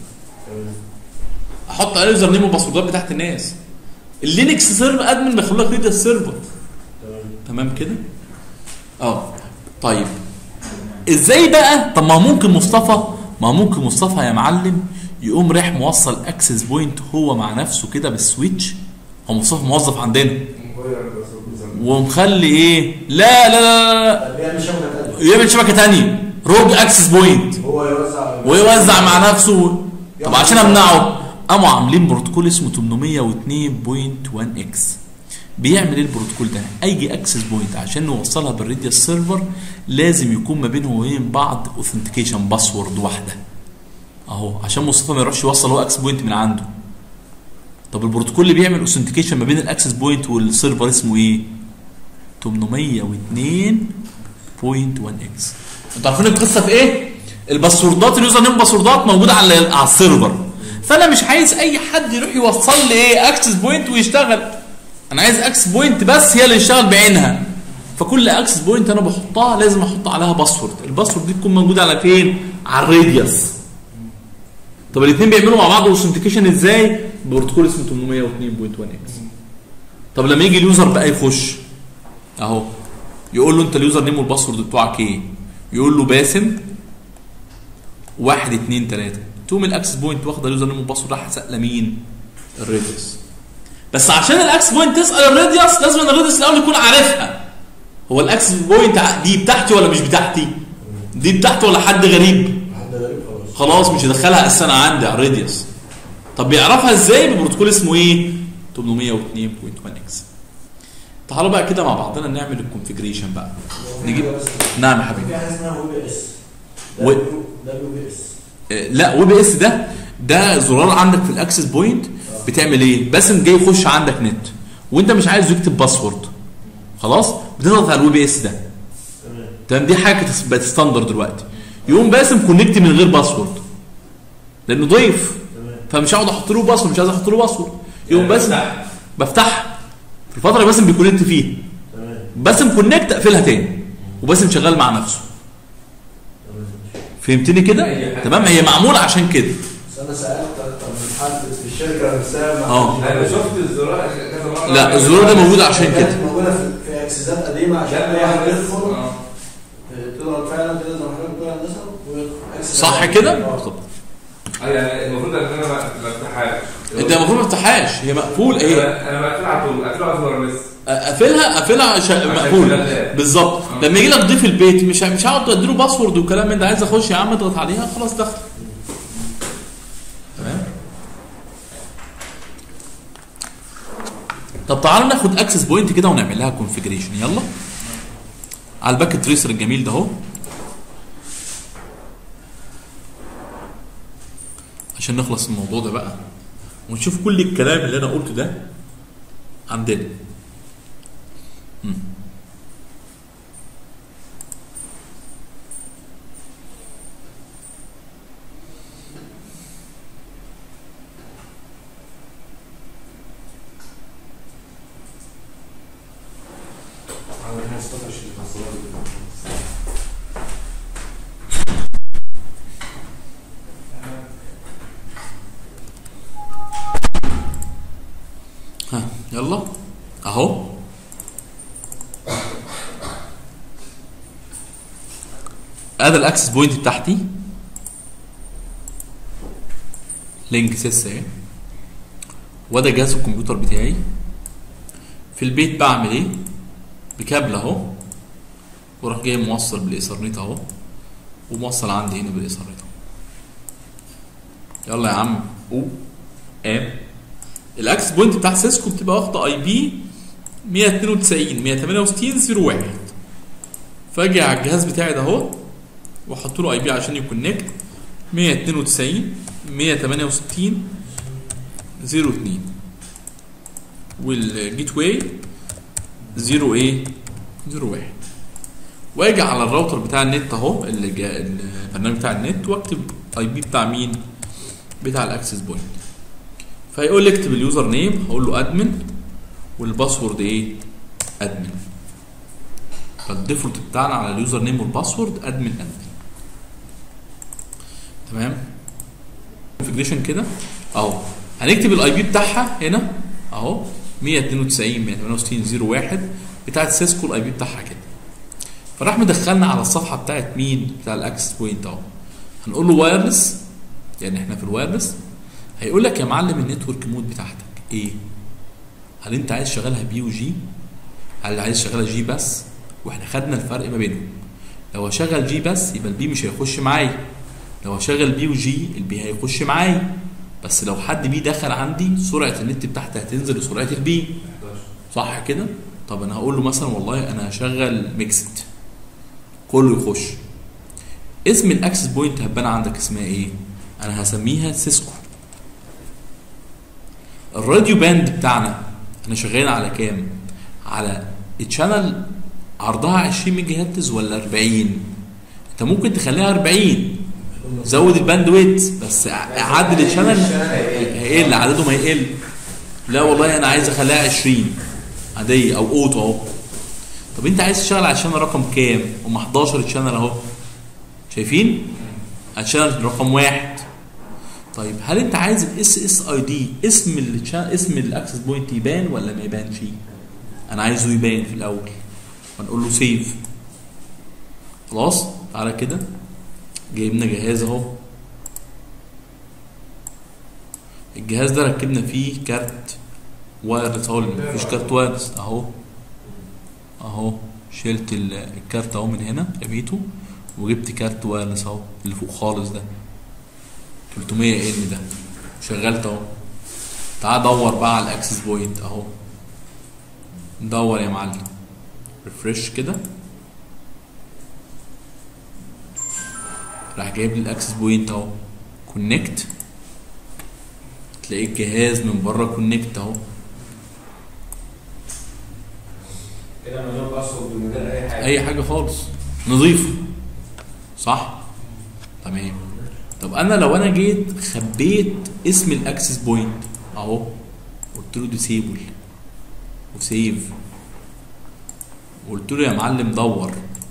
احط عليه يوزر نيم والباسوردات بتاعت الناس اللينكس سيرفر ادمن بيخليك ريد السيرفر تمام تمام كده اه طيب ازاي بقى طب ما هو ممكن مصطفى ما هو ممكن مصطفى يا معلم يقوم رايح موصل اكسس بوينت هو مع نفسه كده بالسويتش هو مصطفى موظف عندنا ومخلي ايه لا لا لا, لا. طب بيعمل شبكه تانيه يعمل شبكه تانية روج اكسس بوينت هو يوزع ويوزع مع نفسه طب عشان امنعه قاموا عاملين بروتوكول اسمه 802.1 اكس بيعمل ايه البروتوكول ده؟ اي اكسس بوينت عشان نوصلها بالريديوس سيرفر لازم يكون ما بينهم وبين بعض اوثنتيكيشن باسورد واحده اهو عشان مصطفى ما يروحش يوصل هو اكسس بوينت من عنده طب البروتوكول اللي بيعمل اوثنتيكيشن ما بين الاكسس بوينت والسيرفر اسمه ايه 802.1 اكس انتوا عارفين القصه في ايه الباسوردات اليوزر نيم باسوردات موجوده على على السيرفر فانا مش عايز اي حد يروح يوصل لي ايه اكسس بوينت ويشتغل انا عايز اكسس بوينت بس هي اللي يشتغل بعينها فكل اكسس بوينت انا بحطها لازم احط عليها باسورد الباسورد دي تكون موجوده على فين على الراديوس طب الاثنين بيعملوا مع بعض اوثنتيكيشن ازاي ببروتوكول اسمه 802.1 اكس طب لما يجي اليوزر بقى يخش اهو يقول له انت اليوزر نيم والباسورد بتوعك ايه يقول له باسم واحد اتنين تلاته تقوم الاكسس بوينت واخده اليوزر نيم والباسورد راح سأل مين الريديوس بس عشان الاكسس بوينت تسال الريديوس لازم ان الريديوس الاول يكون عارفها هو الاكسس بوينت دي بتاعتي ولا مش بتاعتي دي بتاعتي ولا حد غريب حد غريب خلاص خلاص مش هدخلها اساسا عندي على الراديوس طب بيعرفها ازاي ببروتوكول اسمه ايه 802.1 اكس تعالوا بقى كده مع بعضنا نعمل الكونفيجريشن بقى نجيب نعم يا حبيبي في حاجه اسمها وي بي اس و- دبليو بي اس آه، لا وي بي اس ده ده زرار عندك في الاكسس بوينت بتعمل ايه باسم جاي يخش عندك نت وانت مش عايز يكتب باسورد خلاص بتضغط على الوي بي اس ده تمام تمام دي حاجه كانت بقت ستاندرد دلوقتي يقوم باسم كونكت من غير باسورد لانه ضيف تمام فمش هقعد احط له باسورد مش عايز احط له باسورد يقوم يعني باسم بفتح. بفتحها في الفتره اللي باسم بيكونكت فيها تمام باسم كونكت اقفلها تاني وباسم شغال مع نفسه تمام فهمتني كده أي حاجة. تمام هي معموله عشان كده بس انا سالت طب من حد في الشركه نفسها ما اه. حدش- انا شفت الزرار كذا مره لا الزرار ده موجود عشان كده كانت موجوده في في اكسسات قديمه عشان لا اي حد بس- يدخل اه. تضغط فعلا كده زي ما حضرتك بتقول هندسه وأكسس صح قديمة. كده اه. بالظبط اه يعني المفروض ان انا ما ما افتحهاش انت المفروض ما تفتحهاش هي مقفول هي انا انا بقفلها على طول قافلها اصلا بس اقفلها اقفلها شا... مقفول شغال. بالظبط اه. لما يجي لك ضيف البيت مش مش هقعد اديله باسورد وكلام من ده عايز اخش يا عم اضغط عليها خلاص دخل طب تعالوا ناخد اكسس بوينت كده ونعمل لها كونفيجريشن يلا على الباكت تريسر الجميل ده اهو عشان نخلص من الموضوع ده بقى ونشوف كل الكلام اللي انا قلته ده عندنا مم. على 15 محصولات ها يلا اهو ادي الاكسس بوينت بتاعتي لينك سيس اهي وده جهاز الكمبيوتر بتاعي في البيت بعمل ايه بكابل اهو واروح جاي موصل بالايثرنت اهو وموصل عندي هنا بالايثرنت اهو يلا يا عم او ام الاكسس بوينت بتاع سيسكو بتبقى واخده اي بي 192 168 01 فاجي على الجهاز بتاعي ده اهو واحط له اي بي عشان يكونكت 192 168 02 والجيت واي 0 ايه 01 واجي على الراوتر بتاع النت اهو اللي جا- البرنامج بتاع النت واكتب اي بي بتاع مين بتاع الاكسس بوينت فيقول لي اكتب اليوزر نيم هقول له ادمن والباسورد ايه ادمن فالديفولت بتاعنا على اليوزر نيم والباسورد ادمن ادمن تمام كونفيجريشن كده اهو هنكتب الاي بي بتاعها هنا اهو 192 168 01 بتاعت سيسكو الاي بي بتاعها كده فراح مدخلنا على الصفحه بتاعت مين بتاع الاكسس بوينت اهو هنقول له وايرلس يعني احنا في الوايرلس هيقول لك يا معلم النتورك مود بتاعتك ايه هل انت عايز تشغلها بي وجي هل عايز تشغلها جي بس واحنا خدنا الفرق ما بينهم لو هشغل جي بس يبقى البي مش هيخش معايا لو هشغل بي وجي البي هيخش معايا بس لو حد بي دخل عندي سرعه النت بتاعتي هتنزل لسرعه البي 11 صح كده طب انا هقول له مثلا والله انا هشغل ميكسد كله يخش اسم الاكسس بوينت هتبان عندك اسمها ايه انا هسميها سيسكو الراديو باند بتاعنا احنا شغالين على كام على الشانل عرضها 20 ميجا هرتز ولا 40 انت ممكن تخليها 40 زود الباند ويت بس عدل الشانل هيقل عددهم هيقل لا والله انا عايز اخليها 20 عاديه او اوتو اهو طب انت عايز تشتغل على الشانل رقم كام؟ هم 11 شانل اهو شايفين؟ على الشانل رقم واحد طيب هل انت عايز الاس اس اي دي اسم الشانل اسم الاكسس بوينت يبان ولا ما يبانش؟ انا عايزه يبان في الاول ونقول له سيف خلاص تعالى كده جايبنا جهاز اهو الجهاز ده ركبنا فيه كارت وايرلس اهو مفيش كارت وايرلس اهو اهو شلت ال- الكارت اهو من هنا رميته وجبت كارت وايرلس اهو اللي فوق خالص ده 300 ان ده شغلت اهو تعال دور بقى على الاكسس بوينت اهو دور يا معلم ريفرش كده راح جايب لي الاكسس بوينت اهو كونكت تلاقي الجهاز من بره كونكت اهو كده من غير باسورد من غير اي حاجه اي حاجه خالص نظيفه صح تمام طب انا لو انا جيت خبيت اسم الاكسس بوينت اهو قلت له ديسيبل وسيف وقلت له يا معلم دور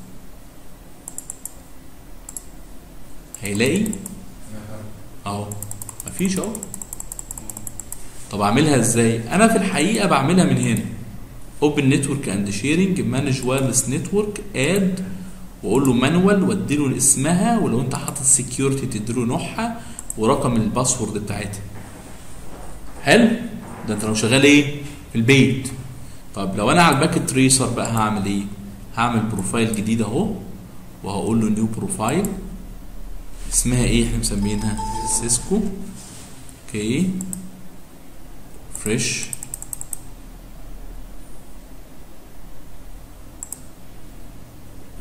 هيلاقي اهو مفيش اهو طب اعملها ازاي انا في الحقيقه بعملها من هنا اوبن نتورك اند شيرنج مانج وايرلس نتورك اد واقول له مانوال وادي له اسمها ولو انت حاطط سكيورتي تدي له نوعها ورقم الباسورد بتاعتها حلو ده انت لو شغال ايه في البيت طب لو انا على الباكت تريسر بقى هعمل ايه هعمل بروفايل جديد اهو وهقول له نيو بروفايل اسمها ايه احنا مسمينها سيسكو اوكي فريش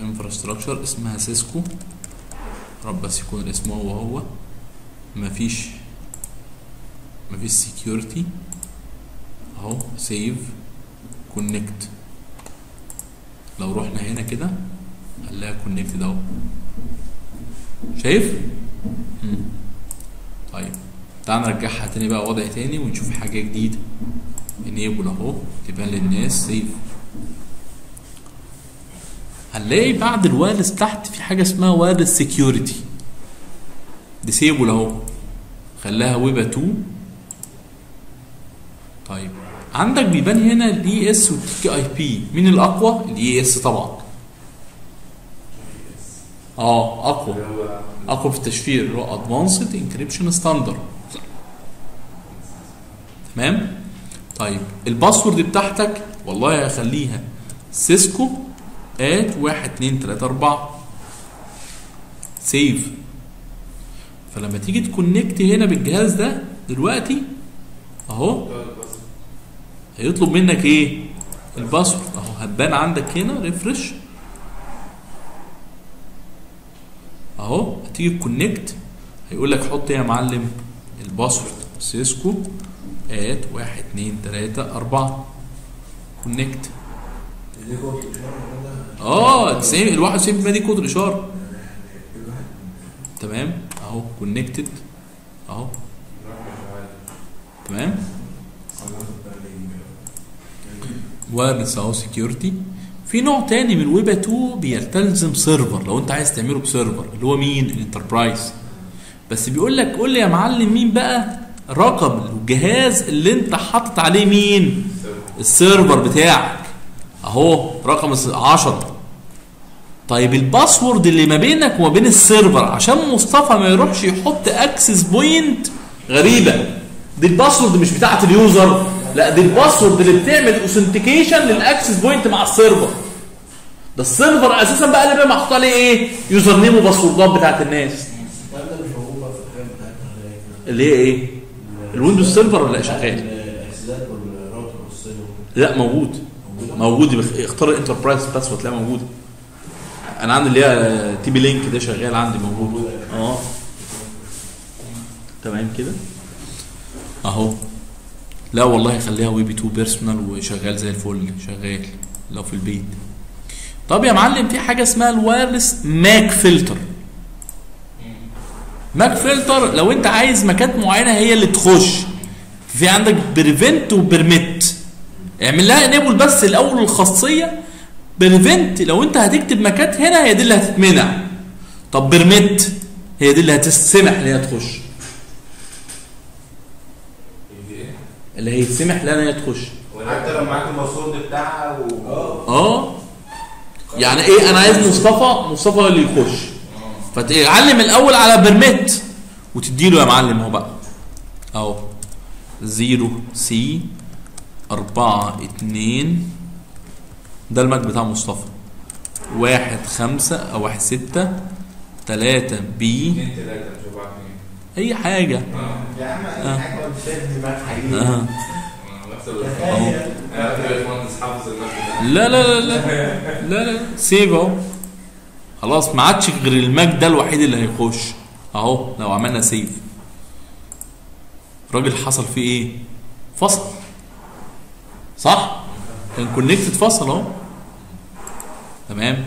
انفراستراكشر اسمها سيسكو رب بس يكون الاسم هو هو مفيش مفيش سكيورتي اهو سيف كونكت لو رحنا هنا كده هنلاقي كونكت اهو شايف مم. طيب تعال نرجعها تاني بقى وضع تاني ونشوف حاجه جديده انيبل اهو تبان للناس سيف هنلاقي بعد الوايرلس تحت في حاجه اسمها وايرلس سكيورتي ديسيبل اهو خلاها ويبا 2 طيب عندك بيبان هنا الاي اس والتي اي بي مين الاقوى الاي اس طبعا اه اقوى اللي هو اقوى في التشفير اللي هو ادفانسد انكريبشن ستاندرد تمام طيب الباسورد بتاعتك والله هخليها سيسكو ات واحد اتنين تلاته اربعه سيف فلما تيجي تكونكت هنا بالجهاز ده دلوقتي اهو هيطلب منك ايه الباسورد اهو هتبان عندك هنا ريفرش اهو هتيجي تكونكت هيقول لك حط يا معلم الباسورد سيسكو ات واحد اتنين تلاته اربعه كونكت دي كود الإشارة كده. اه 90 ال 91% دي كود الاشاره تمام اهو كونكتد اهو تمام وايرلس اهو سكيورتي في نوع تاني من ويب 2 بيلتزم سيرفر لو انت عايز تعمله بسيرفر اللي هو مين الانتربرايز بس بيقول لك قول لي يا معلم مين بقى رقم الجهاز اللي انت حاطط عليه مين السيرفر بتاعك اهو رقم 10 طيب الباسورد اللي ما بينك وما بين السيرفر عشان مصطفى ما يروحش يحط اكسس بوينت غريبه دي الباسورد مش بتاعت اليوزر لا دي الباسورد اللي بتعمل اوثنتيكيشن للاكسس بوينت مع السيرفر ده السيرفر اساسا بقى اللي بقى محطوط عليه ايه يوزر نيم وباسوردات بتاعت الناس الكلام ده مش موجود بقى في الحاجات بتاعتنا اللي هي اللي هي ايه الويندوز سيرفر ولا شغال الاعتزال والراوتر والسيرفر لا موجود موجود بخ- اختار الانتربرايز بس وتلاقيها موجوده انا عندي اللي هي تي بي لينك ده شغال عندي موجود اه تمام كده اهو لا والله خليها وي بي 2 بيرسونال وشغال زي الفل شغال لو في البيت طب يا معلم في حاجه اسمها الوايرلس ماك فلتر ماك فلتر لو انت عايز مكات معينه هي اللي تخش في عندك بريفنت وبرميت اعمل لها انيبل بس الاول الخاصيه بريفنت لو انت هتكتب مكات هنا هي دي اللي هتتمنع طب برميت هي دي اللي هتسمح ان هي تخش اللي هيتسمح لها ان هي تخش حتى لو معاك الباسورد بتاعها و اه يعني ايه انا عايز مصطفى مصطفى هو اللي يخش فتعلم الاول على برميت وتديله يا معلم هو بقى اهو زيرو سي أربعة اتنين ده الماك بتاع مصطفى واحد خمسة أو واحد ستة تلاتة بي اثنين ثلاثة مش أربعة اثنين أي حاجة يا عم آه. اي حاجه ما بتشد دماغ حقيقي آه. أنا نفس ال- أهو. أنا في باشمهندس حافظ المادة لا لا لا لا لا لا سيب اهو خلاص ما عادش غير الماك ده الوحيد اللي هيخش اهو لو عملنا سيف الراجل حصل فيه ايه فصل صح كان كونكتد فصل اهو تمام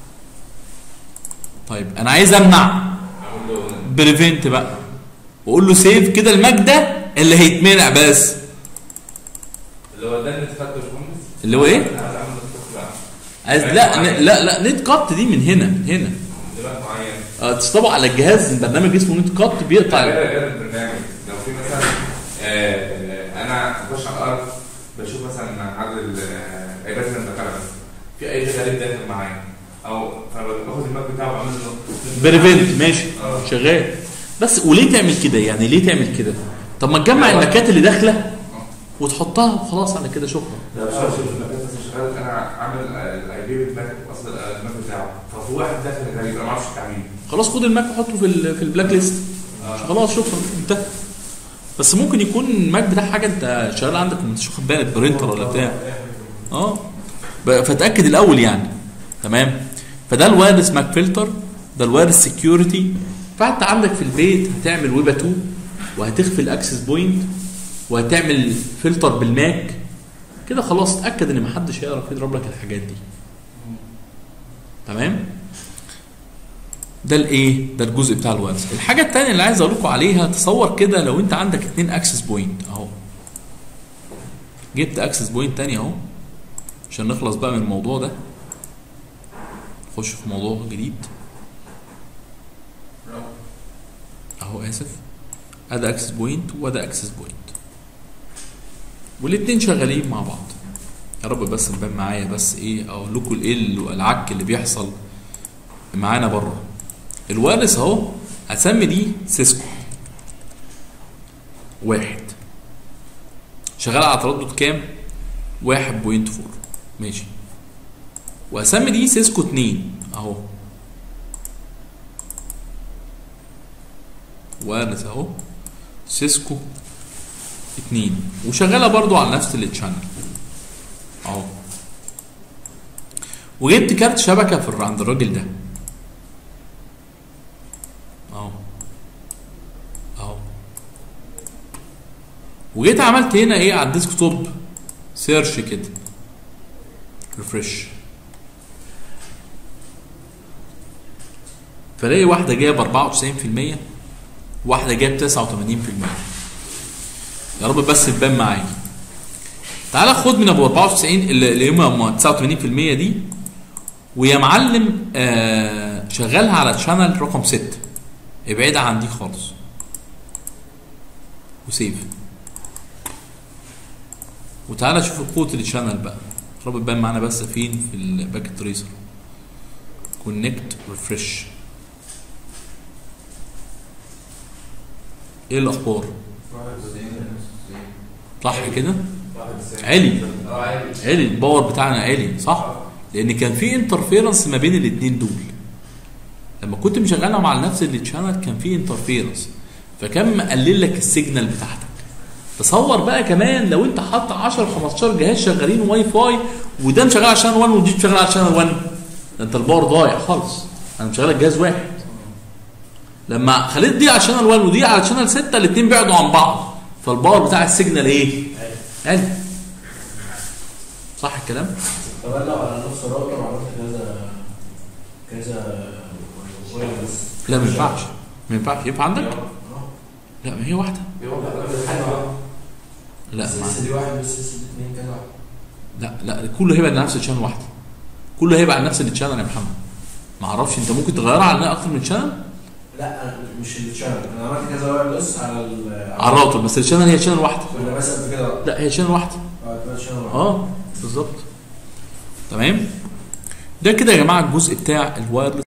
طيب انا عايز امنع أقول له بريفنت بقى واقول له سيف كده الماك ده اللي هيتمنع بس اللي هو ده اللي اتفقت يا باشمهندس اللي هو ايه أنا عايز أعمل نسخة بقى عايز لا ن- لا لا نت كات دي من هنا من هنا دماغ معين آه، تطبق على الجهاز برنامج اسمه نت كات بيقطع غير غير البرنامج لو في مثلا آه، آه، انا بخش على الارض بشوف مثلا عدد الايباد اللي انا بتابعها بس في اي شيء غريب داخل معايا او فباخد الماك بتاعه وبعمل له بريفنت ماشي آه. شغال بس وليه تعمل كده يعني ليه تعمل كده طب ما تجمع المكات اللي داخله وتحطها وخلاص على كده شكرا لو شغال في المكان بس شغال انا عامل الاي بي بتاعك اصل الماك بتاعه ففي واحد داخل غريب انا ما اعرفش التعميم خلاص خد الماك وحطه في ال- في البلاك ليست خلاص شكرا انتهى بس ممكن يكون الماك بتاع حاجه انت شغال عندك ومش واخد بالك برينتر ولا بتاع اه ب- فتاكد الاول يعني تمام فده الوايرلس ماك فلتر ده الوايرلس سكيورتي فانت عندك في البيت هتعمل ويبا 2 وهتخفي الاكسس بوينت وهتعمل فلتر بالماك كده خلاص اتاكد ان محدش هيعرف يضرب لك الحاجات دي تمام ده الايه ده الجزء بتاع الوايرلس الحاجه الثانيه اللي عايز اقول لكم عليها تصور كده لو انت عندك اتنين اكسس بوينت اهو جبت اكسس بوينت تاني اهو عشان نخلص بقى من الموضوع ده نخش في موضوع جديد اهو اسف ادي اكسس بوينت وده اكسس بوينت والاتنين شغالين مع بعض يا رب بس تبان معايا بس ايه اقول لكم الايه ال- العك اللي بيحصل معانا بره الوايرلس اهو هسمي دي سيسكو واحد شغال على تردد كام؟ 1.4 ماشي واسمي دي سيسكو 2 اهو وايرلس اهو سيسكو 2 وشغاله برضو على نفس التشانل اهو وجبت كارت شبكه في الر- عند الراجل ده اهو اهو وجيت عملت هنا ايه على الديسك توب سيرش كده ريفرش فلاقي واحده جايب 94% واحده جايب 89% يا رب بس تبان معايا تعالى خد من ابو 94 اللي اللي هم 89% دي ويا معلم آه شغلها على تشانل رقم 6 ابعدها عن دي خالص وسيف وتعالى شوف قوة الشانل بقى يا رب تبان معانا بس فين في الباكت تريسر كونكت ريفرش ايه الاخبار صح كده عالي اه عادي عالي الباور بتاعنا عالي صح لان كان في انترفيرنس ما بين الاثنين دول لما كنت مشغلهم على نفس التشانل كان في انترفيرنس فكان مقلل لك السيجنال بتاعتك تصور بقى كمان لو انت حاطط 10 15 جهاز شغالين واي فاي وده مشغل على شانل 1 ودي مشغل على شانل 1 ده انت الباور ضايع خالص انا مشغل جهاز واحد لما خليت دي على شانل 1 ودي على شانل 6 الاثنين بعدوا عن بعض فالباور بتاع السيجنال ايه؟ عالي صح الكلام؟ طب انا لو على نفس الراوتر وعملت كذا كذا وايرلس لا ما ينفعش ما ينفعش ينفع عندك؟ اه لا ما هي واحده لا ما السلسله دي واحد والسلسله دي اثنين كذا واحد لا لا كله هيبقى على نفس الشانل واحده كله هيبقى على نفس الشانل يا محمد ما اعرفش انت ممكن تغيرها على اكتر من شانل لا أنا مش الشانل انا عملت كذا وايرلس على ال على الراوتر بس الشانل هي شانل واحده كنا بس قبل كده بقى لا هي شانل واحده اه تبقى شانل واحد اه بالظبط تمام ده كده يا جماعه الجزء بتاع الوايرلس